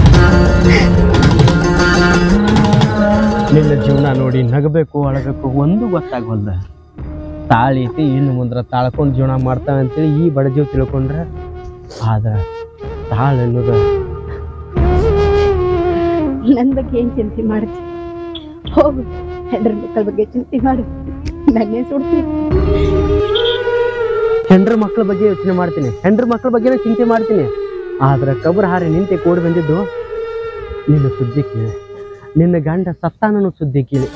ನಿನ್ನ ಜೀವನ ನೋಡಿ ನಗಬೇಕು ಅಳಬೇಕು ಒಂದು ಗೊತ್ತಾಗವಲ್ದ ತಾಳಿ ಐತಿ ಇನ್ನು ಮುಂದ್ರ ತಾಳ್ಕೊಂಡು ಜೀವನ ಮಾಡ್ತಾವೆ ಅಂತೇಳಿ ಈ ಬಡ ಜೀವ ತಿಳ್ಕೊಂಡ್ರೆ ಆದ್ರೆ ತಾಳ ಅನ್ನೋದು ನನ್ ಬಗ್ಗೆ ಏನ್ ಚಿಂತೆ ಮಾಡ್ತಿ ಹೋಗು ಹೆಂಡ್ರ ಮಕ್ಕಳ ಬಗ್ಗೆ ಚಿಂತೆ ಮಾಡು ನನ್ನೇ ಸುಡ್ತೀನಿ ಹೆಂಡ್ರ ಮಕ್ಳ ಬಗ್ಗೆ ಯೋಚನೆ ಮಾಡ್ತೀನಿ ಹೆಂಡ್ರ ಮಕ್ಳ ಬಗ್ಗೆ ಚಿಂತೆ ಮಾಡ್ತೀನಿ ಆದ್ರೆ ಕಬ್ರ ಹಾರಿ ನಿಂತೆ ಕೂಡಿ ಬಂದಿದ್ದು ನಿನ್ನ ಸುದ್ದಿ ಕೇಳಿ ನಿನ್ನ ಗಂಡ ಸತ್ತಾನನು ಸುದ್ದಿ ಕೇಳಿ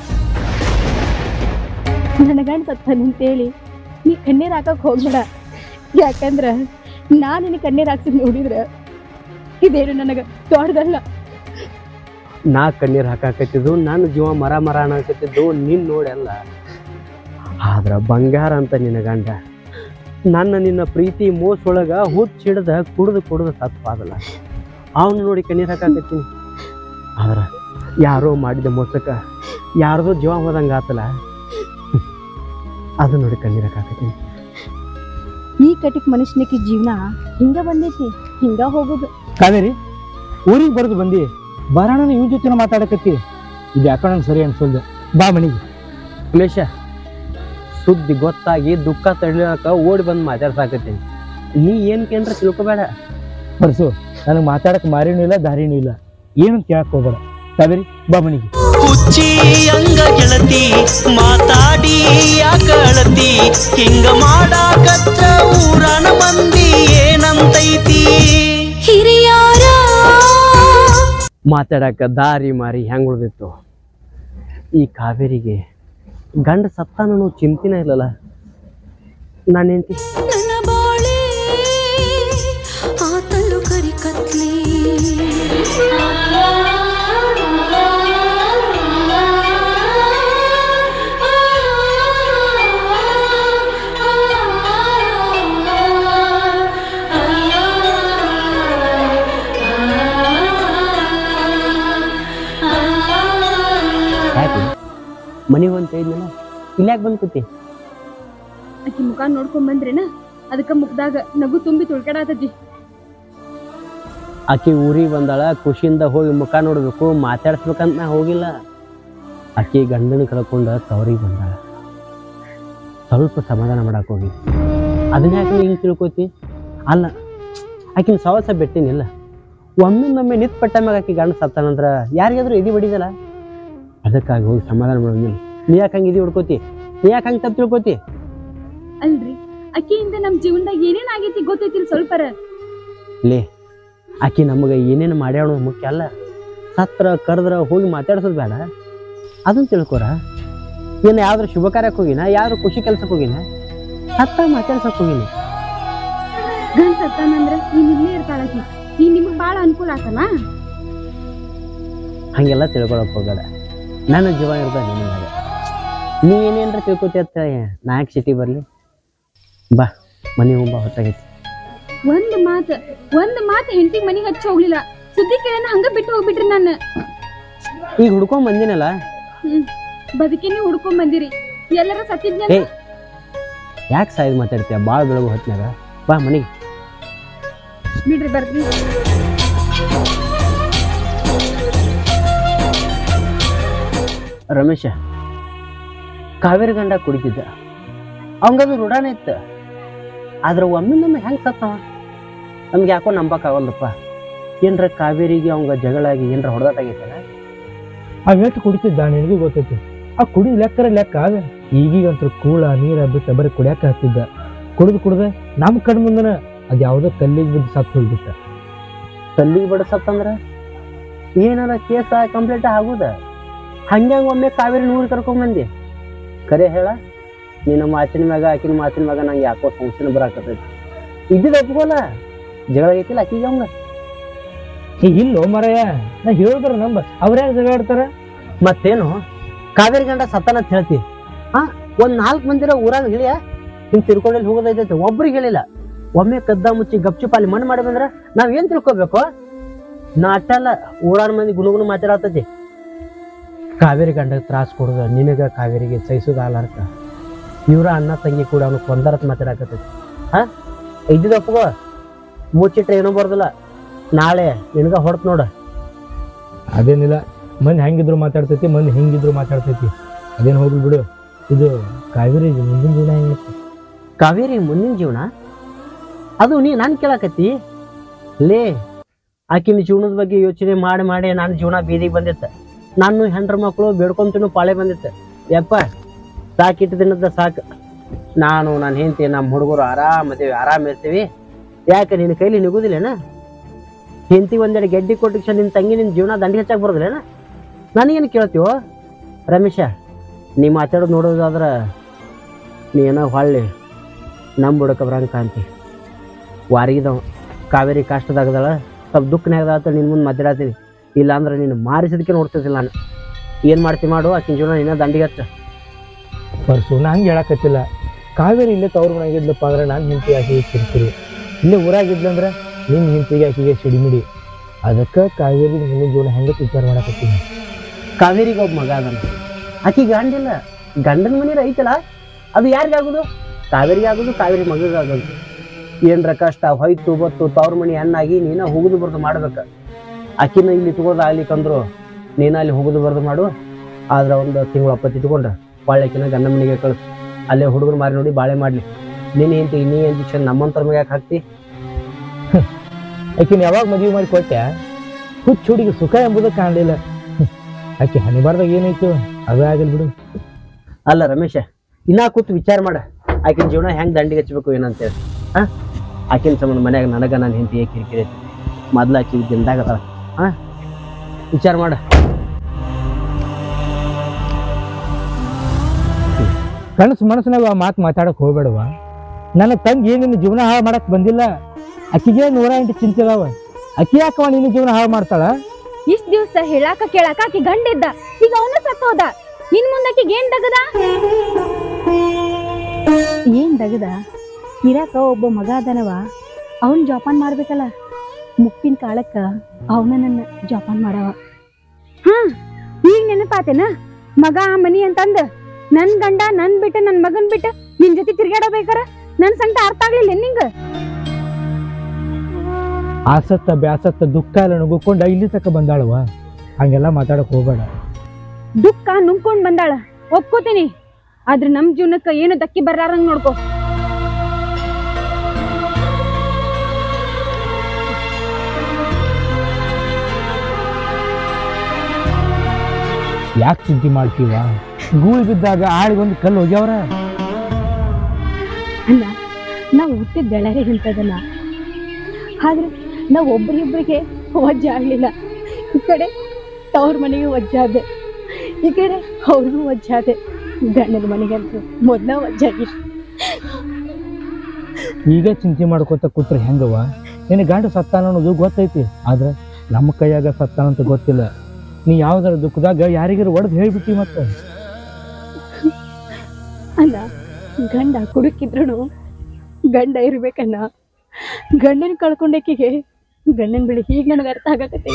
ನನ್ನ ಗಂಡ ಸತ್ತಾನಂತೇಳಿ ನೀ ಕಣ್ಣೀರ್ ಹಾಕಕ್ ಹೋಗ್ಬೇಡ ಯಾಕಂದ್ರ ನಾ ನಿನ್ನ ಕಣ್ಣೀರ್ ಹಾಕ್ಸಿದ್ ನೋಡಿದ್ರ ಇದೇನು ನನಗ ದೊಡ್ಡದಲ್ಲ ನಾ ಕಣ್ಣೀರ್ ಹಾಕಾಕತ್ತಿದ್ದು ನನ್ನ ಜೀವ ಮರ ಮರ ಅನ್ನಕತ್ತಿದ್ದು ನಿನ್ ನೋಡೆಲ್ಲ ಆದ್ರ ಬಂಗಾರ ಅಂತ ನಿನ್ನ ಗಂಡ ನನ್ನ ನಿನ್ನ ಪ್ರೀತಿ ಮೋಸೊಳಗ ಹುಚ್ಚಿಡ್ದ ಕುಡ್ದು ಕುಡ್ದು ಸತ್ಪಾದಲ್ಲ ಅವನು ನೋಡಿ ಕಣ್ಣೀರ್ ಹಾಕಾಕತ್ತೀನಿ ಆದ್ರ ಯಾರೋ ಮಾಡಿದ ಮೋಸಕ್ಕ ಯಾರ್ದೋ ಜೀವ ಹೋದಂಗ ಆತಲ್ಲ ಹ್ಮ್. ಅದು ನೋಡಿ ಕಣ್ಣೀರ್ ಹಾಕಾಕತ್ತೀನಿ ಈ ಕಟಿಕ್ ಮನುಷ್ಯನಿಗೆ ಜೀವನ ಹಿಂಗ ಬಂದೈತಿ ಹಿಂಗ ಹೋಗುದು ಕಾವೇರಿ ಊರಿಗೆ ಬರೋದು ಬಂದಿ ಬರೋಣ ಇವ್ ಜೊತೆ ಮಾತಾಡಕತ್ತಿ ಇದು ಯಾಕೋ ನಂಗೆ ಸರಿ ಅನ್ಸಲ್ದು ಬಾ ಮನೆಗೆ ಉಮೇಶ ಸುದ್ದಿ ಗೊತ್ತಾಗಿ ದುಃಖ ತಡಿಲಾಕ ಓಡಿ ಬಂದು ಮಾತಾಡ್ಸಾಕತ್ತೀನಿ ನೀ ಏನ್ ಕೇಂದ್ರ ತಿಳ್ಕೊಬೇಡ ಬರ್ಸು ನನಗೆ ಮಾತಾಡಕ್ಕೆ ಮಾರಿನೂ ಇಲ್ಲ ದಾರಿನೂ ಇಲ್ಲ ಏನಂತ ಕೇಳಕ್ ಹೋಗ್ಬೇಡ ಕಾವೇರಿ ಬಾ ಮನೆಗೆ ಹುಚ್ಚಿ ಹಂಗ ಗೆಳತಿ ಮಾತಾಡಿ ಯಾಕ ಅಳತಿ ಹಿಂಗ ಮಾಡಾಕತ್ರ ಊರನ ಮಂದಿ ಏನಂತೈತಿ ಹಿರಿಯಾರ ಮಾತಾಡಕ ದಾರಿ ಮಾರಿ ಹೆಂಗ್ ಉಳ್ದಿತ್ತು ಈ ಕಾವೇರಿಗೆ ಗಂಡ ಸತ್ತಾನು ಚಿಂತಿನ ಇಲ್ಲಲ್ಲ ನಾನು ಹೆಂಡತಿ ನನ್ನ ಬಾಳೆ ಆತಲು ಕರಿ ಕತ್ಲಿ ಯಾಕೆ ಮನೆಗೆ ಅಂತ ಇದ್ನಲ್ಲ ಇಲ್ಲಿ ಯಾಕೆ ಬಂದು ಕೂತಿ ಆಕಿ ಮುಖ ನೋಡ್ಕೊಂಡ್ ಬಂದ್ರೇನ ಅದಕ್ಕ ಮುಖದಾಗ ನಗು ತುಂಬಿ ತುಳ್ಕಡಾತತಿ ಆಕಿ ಊರಿಗೆ ಬಂದಾಳ ಖುಷಿಯಿಂದ ಹೋಗಿ ಮುಖ ನೋಡ್ಬೇಕು ಮಾತಾಡ್ಸ್ಬೇಕಂತ ನಾ ಹೋಗಿಲ್ಲ ಆಕಿ ಗಂಡನ ಕಳ್ಕೊಂಡ ತವರಿಗೆ ಬಂದಾಳ ಸ್ವಲ್ಪ ಸಮಾಧಾನ ಮಾಡಕ್ ಹೋಗಿ ಅದನ್ನ ಯಾಕೆ ನೀ ಹಿಂಗೆ ತಿಳ್ಕೊತಿ ಅಲ್ಲ ಆಕಿನ ಸವಾಸ ಬಿಟ್ಟಿನಿಲ್ಲ ಒಮ್ಮಿಂದೊಮ್ಮೆ ನಿತ್ ಪಟ್ಟ ಮ್ಯಾಗ ಆಕಿ ಗಂಡ ಸತ್ತಾನಂದ್ರ ಯಾರಿಗಾದ್ರೂ ಇದಿ ಬಡಿದಲ್ಲ ಅದಕ್ಕಾಗಿ ಹೋಗಿ ಸಮಾಧಾನ ಮಾಡೋದಿಲ್ಲ ನೀ ಯಾಕೆ ಹಂಗೆ ಇದಿ ಹುಡ್ಕೋತಿ ನೀ ಯಾಕೆ ಹಂಗೆ ತಪ್ಪು ತಿಳ್ಕೊತಿ ಅಲ್ರಿ ಅಕ್ಕಿಯಿಂದ ನಮ್ ಜೀವನದಾಗ ಏನೇನ್ ಆಗೈತಿ ಗೊತ್ತೈತಿಲ್ ಸ್ವಲ್ಪರ ಲೇ ಆಕಿ ನಮಗೆ ಏನೇನು ಮಾಡ್ಯಾಳ ಮುಖ್ಯ ಅಲ್ಲ ಸತ್ರ ಕರೆದ್ರ ಹೋಗಿ ಮಾತಾಡ್ಸೋದು ಬೇಡ ಅದನ್ನ ತಿಳ್ಕೊರ ಏನು ಯಾವ್ದ್ರ ಶುಭ ಕಾರ್ಯಕ್ಕೆ ಹೋಗಿನ ಯಾವ್ದ್ರ ಖುಷಿ ಕೆಲ್ಸಕ್ಕೆ ಹೋಗಿನ ಸತ್ತ ಮಾತಾಡ್ಸಕ್ ಹೋಗಿನಿ ಗಂಡ ಸತ್ತಾನಂದ್ರ ನೀನ್ ಇಲ್ಲೇ ಇರ್ತಾಳಕಿ ನೀ ನಿಮಗ್ ಬಾಳ ಅನುಕೂಲ ಆತಲ್ಲ ಹಂಗೆಲ್ಲ ತಿಳ್ಕೊಳಕ್ ಹೋಗಬೇಡ ನನ್ನ ಜೀವ ಇರ್ದ ನಿನಗಾಗ ನೀ ಏನೇನ್ರ ತಿಳ್ಕೊತಿ ಅಂತ ನಾ ಯಾಕೆ ಸಿಟಿ ಬರಲಿ ಬಾ ಮನೆ ಹೋಗ್ಬಾ ಹೊತ್ತಾಗೈತಿ ಒಂದ್ ಮಾತ್ ಒಂದ್ ಮಾತ್ ಹೆಂಡತಿ ಮನಿಗ್ ಹಚ್ಚಿ ಹೋಗ್ಲಿಲ್ಲ ಸುದ್ದಿ ಕೇಳನ ಹಂಗ ಬಿಟ್ಟು ಹೋಗ್ಬಿಟ್ರಿ ನಾನು ಈಗ ಹುಡ್ಕೊಂಡ್ ಬಂದಿನಲ್ಲ ಹ್ಮ್ ಬದುಕಿನೇ ಹುಡ್ಕೊಂಡ್ ಬಂದಿರಿ ಎಲ್ಲರ ಸತ್ತಿದ್ನ ಏ ಯಾಕೆ ಸಾಯ್ದು ಮಾತಾಡ್ತೀಯ ಭಾಳ ಬೆಳಗು ಹೊತ್ನಾಗ ಬಾ ಮನೆಗೆ ಬಿಡ್ರಿ ಬರ್ತೀನಿ ರಮೇಶ ಕಾವೇರಿ ಗಂಡ ಕುಡಿತಿದ್ದ ಅವಂಗದು ರೂಢಾನ ಇತ್ತು ಆದ್ರೆ ಒಮ್ಮಿಂದೊಮ್ಮೆ ಹೆಂಗೆ ಸತ್ತವ ನಮ್ಗೆ ಯಾಕೋ ನಂಬಕ್ಕಾಗಲ್ಲಪ್ಪ ಏನ್ರ ಕಾವೇರಿಗೆ ಅವಂಗ ಜಗಳಾಗಿ ಏನ್ರ ಹೊಡೆದಾಟ ಆಗೈತಲ್ಲ ಅವ್ ಎಷ್ಟು ಕುಡಿತಿದ್ದ ನಿನಗೂ ಗೊತ್ತೈತಿ ಆ ಕುಡಿದ ಲೆಕ್ಕರ ಲೆಕ್ಕ ಅದ ಈಗೀಗಂತೂ ಕೂಳ ನೀರ ಬಿಟ್ಟು ಬರೀ ಕುಡಿಯಾಕ ಹತ್ತಿದ್ದ ಕುಡಿದು ಕುಡ್ದ ನಮ್ಮ ಕಣ್ ಮುಂದನ ಅದ್ ಯಾವ್ದೋ ಕಲ್ಲಿಗೆ ಬಿದ್ದು ಸತ್ತು ಹೋಗ್ಬಿಟ್ಟ ಕಲ್ಲಿಗೆ ಬಡಸತ್ತಂದ್ರ ಏನಾರ ಕೇಸ ಕಂಪ್ಲೀಟ್ ಆಗುದ ಹಂಗ್ಯಾಂಗ ಒಮ್ಮೆ ಕಾವೇರಿ ನೂರು ಕರ್ಕೊಂಬಂದಿ ಕರೆ ಹೇಳ ನಿನ್ನ ಮಾತಿನ ಮ್ಯಾಗ ಆಕಿನ ಮಾತಿನ ಮ್ಯಾಗ ನಂಗೆ ಯಾಕೋ ಸಂಶಯ ಬರಾಕತ್ತೈತಿ ಇದ್ದಿದ್ದು ಒಪ್ಕೋಲ್ಲ ಜಗಳ ಆಗೈತಿಲ್ಲ ಆಕಿಗೆ ಅವಂಗ ಏ ಇಲ್ಲೋ ಮರಯ್ಯ ನಾ ಹೇಳಿದ್ರ ನಂಬ ಅವ್ರ್ಯಾಗ ಜಗಾಡ್ತಾರ ಮತ್ತೇನು ಕಾವೇರಿ ಗಂಡ ಸತ್ತನ ಅಂತ ಹೇಳ್ತಿ ಹಾ ಒಂದ್ ನಾಲ್ಕು ಮಂದಿರ ಊರಾಗ ಹೇಳಿಯ ಹಿಂಗ್ ತಿರ್ಕೊಂಡಲ್ಲಿ ಹೋಗೋದೈತೈತೆ ಒಬ್ರಿಗೆ ಹೇಳಿಲ್ಲ ಒಮ್ಮೆ ಕದ್ದ ಮುಚ್ಚಿ ಗಪ್ಚುಪ್ ಅಲ್ಲಿ ಮಣ್ಣು ಮಾಡಿ ಬಂದ್ರ ನಾವ್ ಏನ್ ತಿಳ್ಕೊಬೇಕು ನಾ ಅಟ್ಟಲ್ಲ ಊರಾನ ಮಂದಿ ಗುನುಗುನು ಮಾತಾಡತೈತಿ ಕಾವೇರಿ ಗಂಡಗೆ ತ್ರಾಸ ಕೊಡುದ ನಿನಗ ಕಾವೇರಿಗೆ ಸಹಿಸುದ ಆಲಾರ್ಕ ಇವ್ರ ಅಣ್ಣ ತಂಗಿ ಕೂಡ ಅವನು ಕೊಂದರತ್ ಮಾತಾಡಕತ್ತೈತಿ ಹಾ ಇದ್ದಿದ್ದು ಒಪ್ಕೋ ಮುಚ್ಚಿಟ್ರೆ ಏನೂ ಬರೋದಿಲ್ಲ ನಾಳೆ ನಿನಗ ಹೊಡ್ತ್ ನೋಡ ಅದೇನಿಲ್ಲ ಮಂದಿ ಹೆಂಗಿದ್ರು ಮಾತಾಡ್ತೈತಿ ಮಂದಿ ಹೆಂಗಿದ್ರು ಮಾತಾಡ್ತೈತಿ ಅದೇನ್ ಹೋಗ್ಲಿ ಬಿಡು ಇದು ಕಾವೇರಿ ಮುಂದಿನ ಜೀವನ ಹೆಂಗೈತಿ ಕಾವೇರಿ ಮುಂದಿನ ಜೀವನ ಅದು ನೀ ನಾನು ಕೇಳಕತ್ತಿ ಲೇ ಆಕಿನ ಜೀವನದ ಬಗ್ಗೆ ಯೋಚನೆ ಮಾಡಿ ಮಾಡಿ ನನ್ನ ಜೀವನ ಬೀದಿಗೆ ಬಂದಿತ್ತು ನಾನು ಹೆಂಡ್ರ ಮಕ್ಕಳು ಬೇಡ್ಕೊಂತೂ ಪಾಳೆ ಬಂದಿತ್ತು ಯಪ್ಪ ಸಾಕಿಟ್ಟು ದಿನದ ಸಾಕು ನಾನು ನನ್ನ ಹೆಂಡತಿ ನಮ್ಮ ಹುಡುಗರು ಆರಾಮ್ ಅದೇವಿ ಆರಾಮ್ ಇರ್ತೀವಿ ಯಾಕೆ ನಿನ್ನ ಕೈಲಿ ನಿಗುದಿಲ್ಲೇನ ಹೆಂಡತಿ ಒಂದೆರಡು ಗೆಡ್ಡಿ ಕೊಟ್ಟಿಕ್ಷ ನಿನ್ನ ತಂಗಿ ನಿನ್ನ ಜೀವನ ದಂಡಿ ಹೆಚ್ಚಾಗಿ ಬರೋದಿಲ್ಲೇನ ನನಗೇನು ಕೇಳ್ತೀವೋ ರಮೇಶ ನೀ ಮಾತಾಡೋದು ನೋಡೋದಾದ್ರೆ ನೀ ಏನೋ ಹೊಳ್ಳಿ ನಮ್ಮ ಬುಡಕ ಬರಂಗ ಕಾಂತಿ ವಾರಿಗಿದವ ಕಾವೇರಿ ಕಷ್ಟದಾಗದಳ ಸ್ವಲ್ಪ ದುಃಖನಾಗದ ನಿನ್ನ ಮುಂದೆ ಮಾತಾಡತ್ತೀನಿ ಇಲ್ಲ ಅಂದ್ರೆ ನೀನು ಮಾರಿಸೋದಕ್ಕೆ ನೋಡ್ತಿದ್ದಿಲ್ಲ ನಾನು ಏನು ಮಾಡ್ತಿ ಮಾಡು ಆಕಿನ ಜೀವನ ಇನ್ನೂ ದಂಡಿಗೆ ಹಚ್ಚ ಪರ್ಸು ನಾ ಹಂಗೆ ಹೇಳಕತ್ತಿಲ್ಲ ಕಾವೇರಿ ಇಲ್ಲೇ ತವ್ರ ಮನೆಗಿದ್ಲಪ್ಪ ಅಂದ್ರೆ ನಾನು ಹಿಂತಿ ಆಕೆಗೆ ಕಿರಿಕಿರಿ ಇಲ್ಲೇ ಊರಾಗಿದ್ಲಂದ್ರೆ ನಿನ್ನ ಹಿಂತಿಗೆ ಆಕೆಗೆ ಸಿಡಿಮಿಡಿ ಅದಕ್ಕೆ ಕಾವೇರಿ ಮುಂದಿನ ಜೀವನ ಹೆಂಗೆ ವಿಚಾರ ಮಾಡಕತ್ತೀನಿ ಕಾವೇರಿಗೆ ಒಬ್ಬ ಮಗ ಅದನ ಆಕಿ ಗಂಡಿಲ್ಲ ಗಂಡನ ಮನೆ ಐತಲ್ಲ ಅದು ಯಾರಿಗೆ ಆಗೋದು ಕಾವೇರಿಗೆ ಆಗೋದು ಕಾವೇರಿ ಮಗಗೆ ಆಗೋದು ಏನ್ರ ಕಷ್ಟ ಹೊಯ್ತು ಬತ್ತು ತವ್ರ ಮನೆ ಹೆಣ್ಣಾಗಿ ನೀನ ಹೋಗುದು ಬರ್ದು ಮಾಡ್ಬೇಕು ಆಕಿನ ಇಲ್ಲಿ ಇಟ್ಕೋದು ಆಗ್ಲಿಕ್ಕಂದ್ರು ನೀನ ಅಲ್ಲಿ ಹೋಗುದು ಬರ್ದು ಮಾಡು ಆದ್ರೆ ಒಂದು ತಿಂಗಳು ಅಪ್ಪತ್ತು ಇಟ್ಕೊಂಡ್ರೆ ಬಾಳೆಕಿನ ಗಂಡ ಮನೆಗೆ ಕಳಿಸು ಅಲ್ಲೇ ಹುಡುಗರು ಮಾರಿ ನೋಡಿ ಬಾಳೆ ಮಾಡ್ಲಿ ನೀನು ಎಂತ ನೀ ಇಂಜೆಕ್ಷನ್ ನಮ್ಮಂತರ ಮಗ ಯಾಕೆ ಹಾಕ್ತಿ ಆಕಿನ ಯಾವಾಗ ಮದುವೆ ಮಾಡಿ ಕೊಟ್ಟೆ ಹುಚ್ಚ ಹುಡುಗಿ ಸುಖ ಎಂಬುದು ಕಾಣಲಿಲ್ಲ ಆಕೆ ಹಣಿಬಾರ್ದಾಗ ಏನಾಯ್ತು ಅವೇ ಆಗಲ್ ಬಿಡು ಅಲ್ಲ ರಮೇಶ ಇನ್ನ ಕೂತು ವಿಚಾರ ಮಾಡ ಆಕಿನ ಜೀವನ ಹೆಂಗ್ ದಂಡಿಗೆ ಹಚ್ಚಬೇಕು ಏನಂತೇಳಿ ಹಾ ಆಕಿನ ಸಂಬಂಧ ಮನ್ಯಾಗ ನನಗ ನಾನು ಹೆಂಡತಿ ಕಿರಿಕಿರಿ ಐತಿ ಮೊದ್ಲು ಆಕಿ ದಿನದಾಗ ಅದಾಳ ಹಾ ವಿಚಾರ ಮಾಡ ಕನಸು ಮನಸ್ಸಿನಾಗ ಆ ಮಾತು ಮಾತಾಡಕ್ ಹೋಗ್ಬೇಡವ ನನ್ನ ತಂಗಿ ನಿನ್ನ ಜೀವನ ಹಾಳು ಮಾಡಕ್ ಬಂದಿಲ್ಲ ಆಕಿಗೆ ನೂರ ಎಂಟು ಚಿಂತೆ ಅದಾವ ಅಕ್ಕಿ ಯಾಕವ ನಿನ್ನ ಜೀವನ ಹಾಳು ಮಾಡ್ತಾಳ ಇಷ್ಟ ದಿವ್ಸ ಹೇಳಾಕ ಕೇಳಾಕ ಆಕಿ ಗಂಡಿದ್ದ ಈಗ ಅವನ ಸತ್ತೋದ ಇನ್ ಮುಂದಕ್ಕಿಗೆ ಏನ್ ದಗದ ಏನ್ ದಗದ ಇರಾಕ ಒಬ್ಬ ಮಗ ಅದನವ ಅವನ್ ಜೋಪಾನ್ ಮಾಡ್ಬೇಕಲ್ಲ ಮುಪ್ಪಿನ ಕಾಲಕ್ಕ ಅವನ ನನ್ನ ಜೋಪಾನ್ ಮಾಡವ ಹಾ ಈಗ ನೆನಪಾತೇನ ಮಗ ಆ ಮನಿ ಅಂತಂದ ನನ್ ಗಂಡ ನನ್ ಬಿಟ್ಟ ನನ್ ಮಗನ್ ಬಿಟ್ಟ ನಿನ್ ಜೊತೆ ತಿರ್ಗಾಡಬೇಕಾರ ನನ್ ಸಂಕಟ ಅರ್ಥ ಆಗ್ಲಿಲ್ಲ ನಿಂಗ ಆಸತ್ತ ಬ್ಯಾಸತ್ತ ದುಃಖ ಎಲ್ಲ ನುಗ್ಕೊಂಡ ಇಲ್ಲಿ ತಕ ಬಂದಾಳವ ಹಂಗೆಲ್ಲ ಮಾತಾಡಕ್ ಹೋಗ್ಬೇಡ ದುಃಖ ನುಂಗ್ಕೊಂಡ್ ಬಂದಾಳ ಒಪ್ಕೋತೀನಿ ಆದ್ರೆ ನಮ್ ಜೀವನಕ್ಕ ಏನು ದಕ್ಕಿ ಬರ್ಲಾರಂಗ್ ನೋಡ್ಕೋ ಯಾಕೆ ಚಿಂತೆ ಮಾಡ್ತೀವ ಗೂಳಿ ಬಿದ್ದಾಗ ಆಳಿಗೊಂದು ಕಲ್ಲು ಹೋಗ್ಯಾವ್ರ ಅಲ್ಲ ನಾವು ಹುಟ್ಟಿದ ಬೆಳರೆ ಇಂಥದಲ್ಲ ಆದ್ರೆ ನಾವು ಒಬ್ರಿಗೊಬ್ರಿಗೆ ವಜ್ಜ ಆಗ್ಲಿಲ್ಲ ಈ ಕಡೆ ತವ್ರ ಮನೆಗೆ ವಜ್ಜಾದೆ ಈ ಕಡೆ ಅವ್ರಿಗೂ ವಜ್ಜಾದೆ ಗಂಡನ ಮನೆಗಂತೂ ಮೊದ್ಲ ವಜ್ಜಾಗಿತ್ತು ಈಗ ಚಿಂತೆ ಮಾಡ್ಕೊತ ಕೂತ್ರೆ ಹೆಂಗವ ನಿನ್ನ ಗಂಡ ಸತ್ತಾನ ಅನ್ನೋದು ಗೊತ್ತೈತಿ ಆದ್ರೆ ನಮ್ಮ ಕೈಯಾಗ ಸತ್ತಾನ ಅಂತ ಗೊತ್ತಿಲ್ಲ ನೀ ಯಾವ್ದಾರ ದುಃಖದಾಗ ಯಾರಿಗಾರ ಒಡೆದು ಹೇಳ್ಬಿಟ್ಟಿ ಮತ್ತೆ ಅಲ್ಲ ಗಂಡ ಕುಡುಕಿದ್ರು ಗಂಡ ಇರ್ಬೇಕನ್ನ ಗಂಡನ ಕಳ್ಕೊಂಡಕ್ಕಿಗೆ ಗಂಡನ ಬೆಳಿ ಹೀಗೆ ನನಗೆ ಅರ್ಥ ಆಗಕತ್ತೈತಿ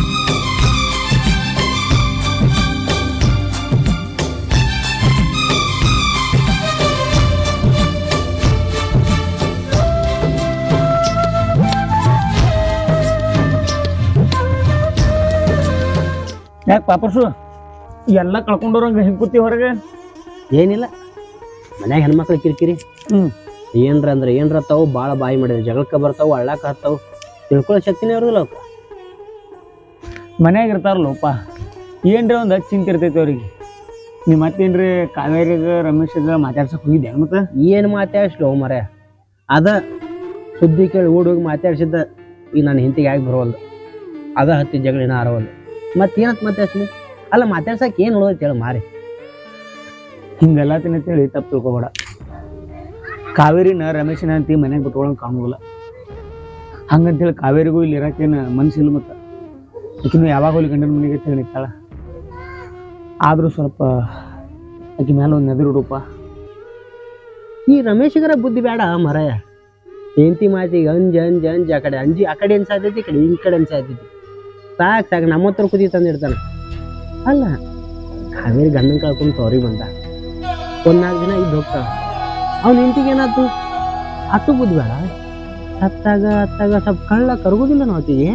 ಯಾಕೆ ಪಾಪರ್ಸು ಎಲ್ಲ ಕಳ್ಕೊಂಡವ್ರಂಗ ಹೆಂಗ್ ಕೂತಿ ಹೊರಗೆ ಏನಿಲ್ಲ ಮನ್ಯಾಗ ಹೆಣ್ಮಕ್ಳು ಕಿರಿಕಿರಿ ಹ್ಮ್. ಏನ್ರ ಅಂದ್ರೆ ಏನ್ರ ತಾವು ಭಾಳ ಬಾಯಿ ಮಾಡಿದ್ರೆ ಜಗಳಕ್ಕೆ ಬರ್ತಾವು ಅಳ್ಳಾಕ ಹತ್ತಾವು ತಿಳ್ಕೊಳ್ಳೋ ಶಕ್ತಿನೇ ಇರೋದಿಲ್ಲ ಅವಕ್ಕೆ ಮನ್ಯಾಗ ಇರ್ತಾರಲ್ಲಪ್ಪ ಏನ್ರಿ ಒಂದು ಹಚ್ಚ ಚಿಂತೆ ಇರ್ತೈತಿ ಅವ್ರಿಗೆ ನೀ ಮತ್ತೇನ್ರಿ ಕಾವೇರಿಗ ರಮೇಶಗ ಮಾತಾಡ್ಸಕ್ ಹೋಗಿದ್ದೆ ಮತ್ತೆ ಏನು ಮಾತಾಡ್ಸ್ಲೋ ಮರ ಅದ ಸುದ್ದಿ ಕೇಳಿ ಓಡಿ ಹೋಗಿ ಮಾತಾಡ್ಸಿದ್ದ ಈಗ ನಾನು ಹಿಂತಿಗೆ ಆಗಿ ಬರೋವಲ್ದು ಅದ ಹತ್ತಿ ಜಗಳಿನ ಆರವಲ್ದು ಮತ್ತೇನತ್ ಮಾತಾಡ್ಸ್ಲಿ ಅಲ್ಲ ಮಾತಾಡ್ಸಕ್ಕೆ ಏನು ಉಳಿದೈತಿ ಹೇಳಿ ಮಾರಿ ಹಿಂಗೆಲ್ಲ ತಿನ್ನತ್ತೇಳಿ ತಪ್ಪು ತಿಳ್ಕೊಬೇಡ ಕಾವೇರಿನ ರಮೇಶನ ಅಂತಿ ಮನ್ಯಾಗ ಬಿಟ್ಕೊಳಂಗ್ ಕಾಣುದಿಲ್ಲ ಹಂಗಂತೇಳಿ ಕಾವೇರಿಗೂ ಇಲ್ಲಿ ಇರಕ್ಕೇನು ಮನ್ಸಿಲ್ಲ ಮತ್ತೆ ಆಕಿನೂ ಯಾವಾಗ ಹೋಗಿ ಗಂಡನ ಮನೆಗೆ ಅಂತ ಹೇಳಿ ನಿಂತಾಳ ಆದ್ರೂ ಸ್ವಲ್ಪ ಆಕಿ ಮೇಲೆ ಒಂದು ನೆದರುಡುಪ್ಪ ಈ ರಮೇಶಗರ ಬುದ್ಧಿ ಬೇಡ ಮರಯ ಹೆಂಡತಿ ಮಾತಿಗೆ ಅಂಜ ಅಂಜ ಅಂಜ ಆ ಕಡೆ ಅಂಜಿ ಆ ಕಡೆ ಅನ್ಸಾತೈತಿ ಈ ಕಡೆ ಈ ಕಡೆ ಅನ್ಸಾತೈತಿ ಸಾಕು ಸಾಕು ನಮ್ಮ ಹತ್ರ ಕುದಿ ತಂದಿರ್ತಾನೆ ಅಲ್ಲ ಕಾವೇರಿ ಗಂಡನ ಕಳ್ಕೊಂಡು ತವ್ರಿಗೆ ಬಂದ ಒಂದ್ ನಾಲ್ಕು ದಿನ ಇದ್ದು ಹೋಗ್ತಾಳ ಅವ್ನ ಹೆಂಡತಿಗೆ ಏನಾಯ್ತು ಅಟ್ಟು ಬುದ್ಧಿ ಬೇಡ ಸತ್ತಾಗ ಹತ್ತಾಗ ಸ್ವಲ್ಪ ಕಳ್ಳ ಕರಗೋದಿಲ್ಲ ನಾವು ಆಕಿಗೆ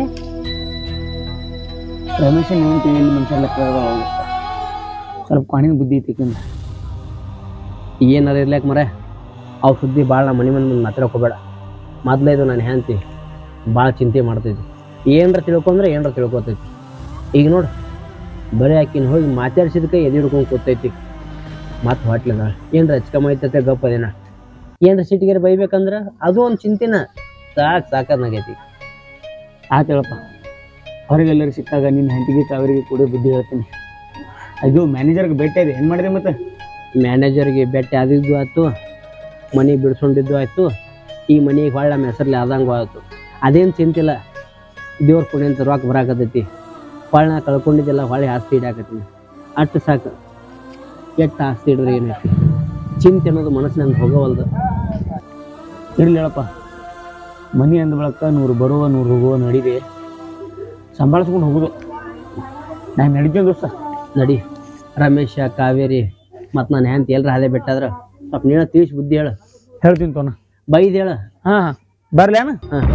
ರಮೇಶನ್ ಹೆಂಡತಿ ಎಲ್ಲಿ ಮನುಷ್ಯ ಲೆಕ್ಕ ಹೋಗುತ್ತೆ ಸ್ವಲ್ಪ ಕಾಣಿನ ಬುದ್ಧಿ ಐತಿ ಆಕಿಂದ. ಏನಾರ ಇರ್ಲಾಕ ಮರ ಅವ್ ಸುದ್ದಿ ಭಾಳ ನಮ್ಮ ಮನೆ ಮಂದಿ ಮುಂದೆ ಮಾತಾಡಕ್ ಹೋಗ್ಬೇಡ ಮೊದ್ಲೇ ಇದು ನಾನು ಹೆಂಡ್ತಿ ಭಾಳ ಚಿಂತೆ ಮಾಡ್ತೈತಿ ಏನರ ತಿಳ್ಕೊಂಡ್ರೆ ಏನರ ತಿಳ್ಕೊತೈತಿ ಈಗ ನೋಡು ಬರೀ ಆಕಿನ ಹೋಗಿ ಮಾತಾಡ್ಸಿದ್ಕೆ ಎದೆ ಹಿಡ್ಕೊಂಡು ಕೂತೈತಿ ಮತ್ತೆ ಹೊಟ್ಲಿದ ಏನರ ಹಚ್ಕಮೈತತೆ ಗಪ್ಪ ಅದೇನ ಏನರ ಸಿಟಿಗೆ ಬೈಬೇಕಂದ್ರ ಅದು ಒಂದು ಚಿಂತೆನ ಸಾಕು ಸಾಕಾಗೈತಿ ಆತ್ ಹೇಳಪ್ಪ ಹೊರಗೆಲ್ಲರೂ ಸಿಕ್ಕಾಗ ನಿನ್ನ ಹೆಂಡತಿಗೆ ಕಾವೇರಿಗೆ ಕೂಡ ಬುದ್ಧಿ ಹೇಳ್ತೀನಿ ಅದು ಮ್ಯಾನೇಜರ್ಗೆ ಭೇಟಿ ಇದೆ ಏನು ಮಾಡಿದೆ ಮತ್ತೆ ಮ್ಯಾನೇಜರ್ಗೆ ಭೇಟಿ ಆದಿದ್ದು ಆಯ್ತು ಮನೆ ಬಿಡ್ಸೊಂಡಿದ್ದು ಆಯ್ತು ಈ ಮನೆಗೆ ಹೊಳ್ಳ ನಮ್ಮ ಹೆಸರಲ್ಲಿ ಆದಂಗೂ ಆಯ್ತು ಅದೇನು ಚಿಂತಿಲ್ಲ ದೇವ್ರ ಪುಣ್ಯ ಅಂತ ರೊಕ್ಕ ಬರಾಕತೈತಿ ಹೊಳ್ಳ ನಾ ಕಳ್ಕೊಂಡಿದ್ದೆಲ್ಲ ಹೊಳ್ಳಿ ಆಸ್ತಿ ಇಡಾಕತ್ತೀನಿ ಅಷ್ಟು ಸಾಕು ಎಷ್ಟು ಆಸ್ತಿ ಹಿಡಿದ್ರೆ ಏನೈತಿ ಚಿಂತೆ ಅನ್ನೋದು ಮನಸ್ಸಿನಂಗೆ ಹೋಗವಲ್ದು ಇರ್ಲಿ ಹೇಳಪ್ಪ ಮನಿ ಅಂದ ಬಳಕ ನೂರು ಬರುವ ನೂರು ಹೋಗುವ ನಡಿದೆ ಸಂಭಾಳಿಸ್ಕೊಂಡು ಹೋಗುದು ನಾನು ನಡಿತೇನೆ ದೋಸ್ತ ನಡಿ ರಮೇಶ ಕಾವೇರಿ ಮತ್ತು ನಾನು ಹೆಂತ ಎಲ್ಲರ ಹಳೆ ಬಿಟ್ಟಾದ್ರೆ ಸ್ವಲ್ಪ ನೀಳ ತಿಳಿಸಿ ಬುದ್ಧಿ ಹೇಳು ಹೇಳ್ತೀನಿ ತೋನ ಬೈದ್ ಹೇಳು ಹಾಂ ಹಾಂ ಬರ್ಲೇನ ಹಾಂ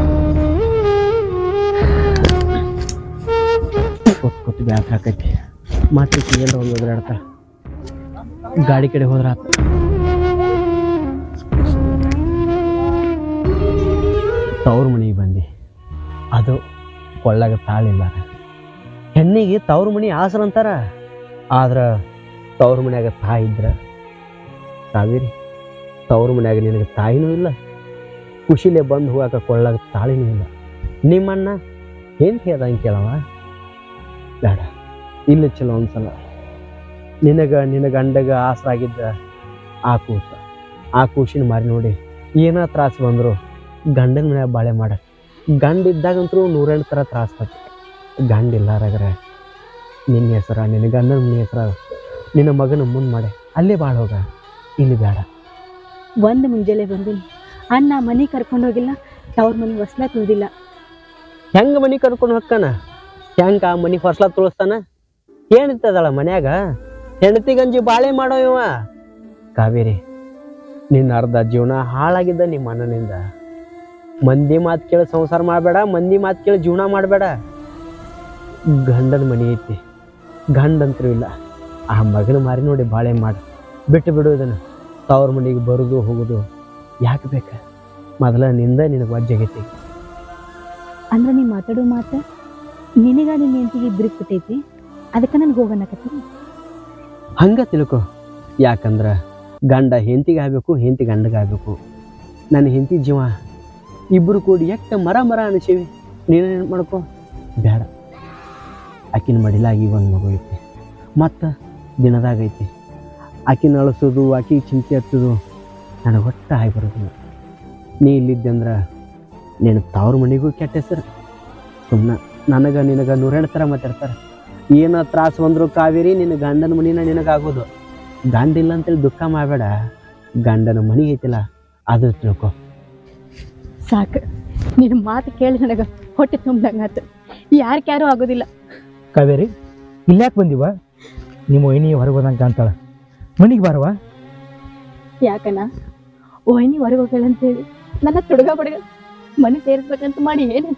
ಕೊಟ್ಟು ಕೊಟ್ಟು ಬ್ಯಾಕ್ ಹಾಕೈತಿ ಮತ್ತೆ ಏನಾರ ಒಂದು ಓದಾಡ್ತಾಳ ಗಾಡಿ ಕಡೆ ಹೋದ್ರ ಆತ ತವ್ರ ಮನೆಗೆ ಬಂದು ಅದು ಕೊಳ್ಳಾಗ ತಾಳಿಲ್ಲ ಹೆಣ್ಣಿಗೆ ತವ್ರ ಮನೆ ಆಸರ ಅಂತಾರ ಆದ್ರ ತವ್ರ ಮನ್ಯಾಗ ತಾಯಿ ಇದ್ರ ಕಾವೇರಿ ತವ್ರ ಮನ್ಯಾಗ ನಿನಗೆ ತಾಯಿನೂ ಇಲ್ಲ ಖುಷಿಲೇ ಬಂದು ಹೋಗಾಕ ಕೊಳ್ಳಾಗ ತಾಳಿನೂ ಇಲ್ಲ ನಿಮ್ಮಣ್ಣ ಏನ್ ಹೇಳ್ದಂಗೆ ಕೇಳವ ಬೇಡ ಇಲ್ಲ ಚಲೋ ಅನ್ಸಲ್ಲ ನಿನಗ ನಿನ್ನ ಗಂಡಗ ಆಸರಾಗಿದ್ದ ಆ ಕೂಸು ಆ ಕೂಸಿನ ಮಾರಿ ನೋಡಿ ಏನೋ ತ್ರಾಸ ಬಂದರು ಗಂಡನ ಮನ್ಯಾಗ ಬಾಳೆ ಮಾಡ ಗಂಡ ಇದ್ದಾಗಂತೂ ನೂರೆಂಟು ಥರ ತ್ರಾಸ ಆಯ್ತು ಗಂಡ ಇಲ್ಲಾರಾಗ್ರ ನಿನ್ನ ಹೆಸರ ನಿನ್ನ ಗಂಡನ ಮನೆ ಹೆಸರ ನಿನ್ನ ಮಗನ ಮುಂದೆ ಮಾಡೆ ಅಲ್ಲೇ ಬಾಳ ಹೋಗ ಇಲ್ಲಿ ಬೇಡ ಒಂದ್ ಮುಂಜಾನೆ ಬಂದಿನಿ ಅಣ್ಣ ಮನೆ ಕರ್ಕೊಂಡು ಹೋಗಿಲ್ಲ ತವ್ರ ಮನೆ ಹೊಸ್ಲ ತುಳ್ದಿಲ್ಲ ಹೆಂಗ ಮನಿ ಕರ್ಕೊಂಡು ಹೊಕ್ಕನ ಹೆಂಗ ಆ ಮನಿ ಹೊಸ್ಲ ತುಳಿಸ್ತಾನ ಏನಿರ್ತದಳ ಮನ್ಯಾಗ ಹೆಂಡತಿ ಗಂಜಿ ಬಾಳೆ ಮಾಡೋ ಇವ ಕಾವೇರಿ ನಿನ್ನ ಅರ್ಧ ಜೀವನ ಹಾಳಾಗಿದ್ದ ನಿಮ್ಮ ಅಣ್ಣನಿಂದ ಮಂದಿ ಮಾತು ಕೇಳಿ ಸಂಸಾರ ಮಾಡಬೇಡ ಮಂದಿ ಮಾತು ಕೇಳಿ ಜೀವನ ಮಾಡಬೇಡ ಗಂಡನ ಮನಿ ಐತಿ ಗಂಡಂತರೂ ಇಲ್ಲ ಆ ಮಗನ ಮಾರಿ ನೋಡಿ ಬಾಳೆ ಮಾಡು ಬಿಟ್ಟು ಬಿಡು ಇದನ್ನು ತವ್ರ ಮನೆಗೆ ಬರೋದು ಹೋಗೋದು ಯಾಕೆ ಬೇಕು ಮೊದಲ ನಿಂದ ನಿನಗೆ ವಜ್ಜಾಗೈತಿ ಅಂದ್ರ ನೀ ಮಾತಾಡೋ ಮಾತ ನಿನಗ ನಿನ್ನ ಹೆಂಡತಿಗೆ ಇಬ್ಬರಿಗೆ ಬಿಟ್ಟೈತಿ ಅದಕ್ಕೆ ನನ್ಗೆ ಹೋಗನ್ನಕತ್ತಿ ಹಂಗ ತಿಳ್ಕೊ ಯಾಕಂದ್ರ ಗಂಡ ಹೆಂಡತಿಗೆ ಆಗ್ಬೇಕು ಹೆಂಡತಿ ಗಂಡಗೆ ಆಗ್ಬೇಕು ನನ್ನ ಹೆಂಡತಿ ಜೀವ ಇಬ್ಬರು ಕೂಡಿ ಎಟ್ಟ ಮರ ಮರ ಅನಿಸೀವಿ ನೀನು ನೆನ್ಪು ಮಾಡ್ಕೊ ಬೇಡ ಆಕಿನ ಮಡಿಲಾಗಿ ಒಂದು ಮಗು ಐತಿ ಮತ್ತು ದಿನದಾಗ ಐತಿ ಆಕಿನ ಅಳಿಸೋದು ಆಕಿಗೆ ಚಿಂತೆ ಹಚ್ಚೋದು ನನಗೆ ಒಟ್ಟ ಆಗಿ ಬರೋದಿಲ್ಲ ನೀ ಇಲ್ಲಿದ್ದಂದ್ರೆ ನೀನು ತವ್ರ ಮನೆಗೂ ಕೆಟ್ಟ ಹೆಸರು ಸುಮ್ಮನೆ ನನಗೆ ನಿನಗೆ ನೂರೆರಡು ಥರ ಮಾತಾಡ್ತಾರೆ ಏನ ತ್ರಾಸ ಬಂದ್ರು ಕಾವೇರಿ ನಿನ್ನ ಗಂಡನ ಮನಿನ ನಿನಗಾಗೋದು ಗಂಡ ಇಲ್ಲ ಅಂತೇಳಿ ದುಃಖ ಮಾಡಬೇಡ ಗಂಡನ ಮನಿ ಐತಿಲ್ಲ ಅದು ತಿಳ್ಕೊ ಸಾಕು ನಿನ್ನ ಮಾತು ಕೇಳಿ ನನಗೆ ಹೊಟ್ಟೆ ತುಂಬ್ದಂಗಾತು ಯಾರ್ಕ್ಯಾರು ಆಗೋದಿಲ್ಲ ಕಾವೇರಿ ಇಲ್ಯಾಕೆ ಬಂದಿವ ನಿಮ್ಮ ವೈನಿ ಹೊರಗೆ ಹೋದಂಗೆ ಕಾಣ್ತಾಳ ಮನಿಗೆ ಬಾರವ ಯಾಕಣ್ಣ ಓಯ್ನಿ ಹೊರಗೆ ಹೋಗ್ಯಾಳ ಅಂತೇಳಿ ನನ್ನ ತುಡುಗ ಬಡುಗ ಮನೆ ಸೇರಿಸ್ಬೇಕಂತ ಮಾಡಿ ಏನು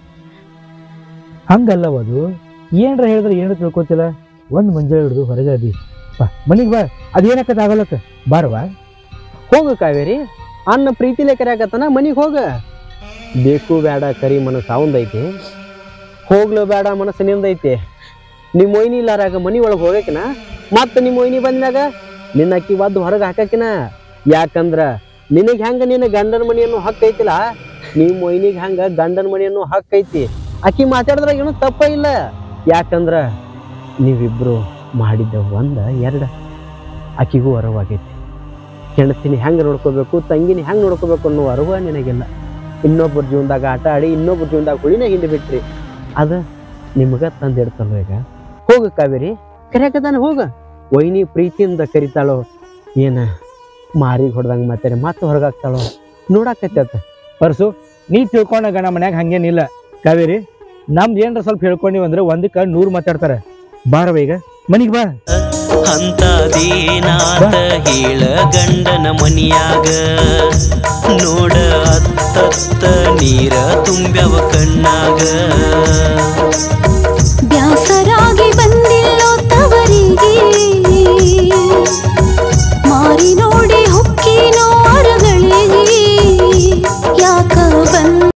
ಹಂಗಲ್ಲವ ಅದು ಏನ್ರ ಹೇಳಿದ್ರೆ ಏನು ತಿಳ್ಕೊತಿಲ್ಲ ಒಂದು ಮುಂಜಾನೆ ಹಿಡಿದು ಹೊರಗೆ ಅದಿ ಬಾ ಮನಿಗೆ ಬಾ ಅದೇನಕ್ಕದ ಆಗಲ್ಲಕ್ಕ ಬಾರವ ಹೋಗು ಕಾವೇರಿ ಅನ್ನ ಪ್ರೀತಿಲೇ ಕರೆಯಾಕತ್ತಾನ ಮನಿಗೆ ಹೋಗ ಬೇಕು ಬೇಡ ಕರಿ ಮನಸ್ಸು ಅವಂದೈತಿ ಹೋಗ್ಲು ಬೇಡ ಮನಸ್ಸು ನಿಂದೈತಿ ನಿಮ್ಮ ಒಯ್ನಿ ಇಲ್ಲಾರಾಗ ಮನಿ ಒಳಗೆ ಹೋಗಕಿನ ಮತ್ತೆ ನಿಮ್ಮ ಒಯ್ನಿ ಬಂದ್ಮ್ಯಾಗ ನಿನ್ನ ಅಕ್ಕಿ ಒದ್ದು ಹೊರಗೆ ಹಾಕಕಿನ ಯಾಕಂದ್ರ ನಿನಗೆ ಹೆಂಗ ನಿನ್ನ ಗಂಡನ ಮನಿಯನ್ನು ಹಕ್ಕು ಐತಿಲ್ಲ ನಿಮ್ಮ ಒಯ್ನಿಗೆ ಹೆಂಗ ಗಂಡನ ಮನಿಯನ್ನು ಹಕ್ಕು ಐತಿ ಅಕ್ಕಿ ಮಾತಾಡಿದ್ರಾಗ ಏನು ತಪ್ಪ ಇಲ್ಲ ಯಾಕಂದ್ರ ನೀವಿಬ್ರು ಮಾಡಿದ್ದ ಒಂದ ಎರಡ ಆಕಿಗೂ ಅರವಾಗೈತಿ ಹೆಂಡತಿನಿ ಹೆಂಗೆ ನೋಡ್ಕೋಬೇಕು ತಂಗಿನಿ ಹೆಂಗೆ ನೋಡ್ಕೋಬೇಕು ಅನ್ನೋ ಅರಿವ ನಿನಗಿಲ್ಲ ಇನ್ನೊಬ್ಬರ ಜೀವನದಾಗ ಆಟ ಆಡಿ ಇನ್ನೊಬ್ಬರ ಜೀವನದಾಗ ಹುಳಿನ ಹಿಂದೆ ಬಿಟ್ರಿ ಅದು ನಿಮ್ಗ ತಂದಿಡ್ತಲ್ವ ಈಗ ಹೋಗು ಕಾವೇರಿ ಕರೆಯಕದಾನ ಹೋಗ ವೈನಿ ಪ್ರೀತಿಯಿಂದ ಕರಿತಾಳೋ ಏನ ಮಾರಿಗೆ ಹೊಡೆದಂಗೆ ಮಾತಾಡಿ ಮತ್ತೆ ಹೊರಗಾಗ್ತಾಳೋ ನೋಡಾಕತ್ತೈತ ಪರ್ಸು ನೀ ತಿಳ್ಕೊಂಡ ಗಣ ಮನ್ಯಾಗ ಹಂಗೇನಿಲ್ಲ ಕಾವೇರಿ ನಮ್ದು ಏನ್ರ ಸ್ವಲ್ಪ ಹೇಳ್ಕೊಂಡಿವಿ ಅಂದ್ರೆ ಒಂದಕ್ಕೆ ನೂರು ಮಾತಾಡ್ತಾರೆ ಬಾರವ ಈಗ ಮನಿಗೆ ಬಾ ಅಂತದೇನಾತ ಹೇಳ ಗಂಡನ ಮನಿಯಾಗ ನೋಡ ಅತ್ತತ್ತ ನೀರ ತುಂಬ್ಯವ ಕಣ್ಣಾಗ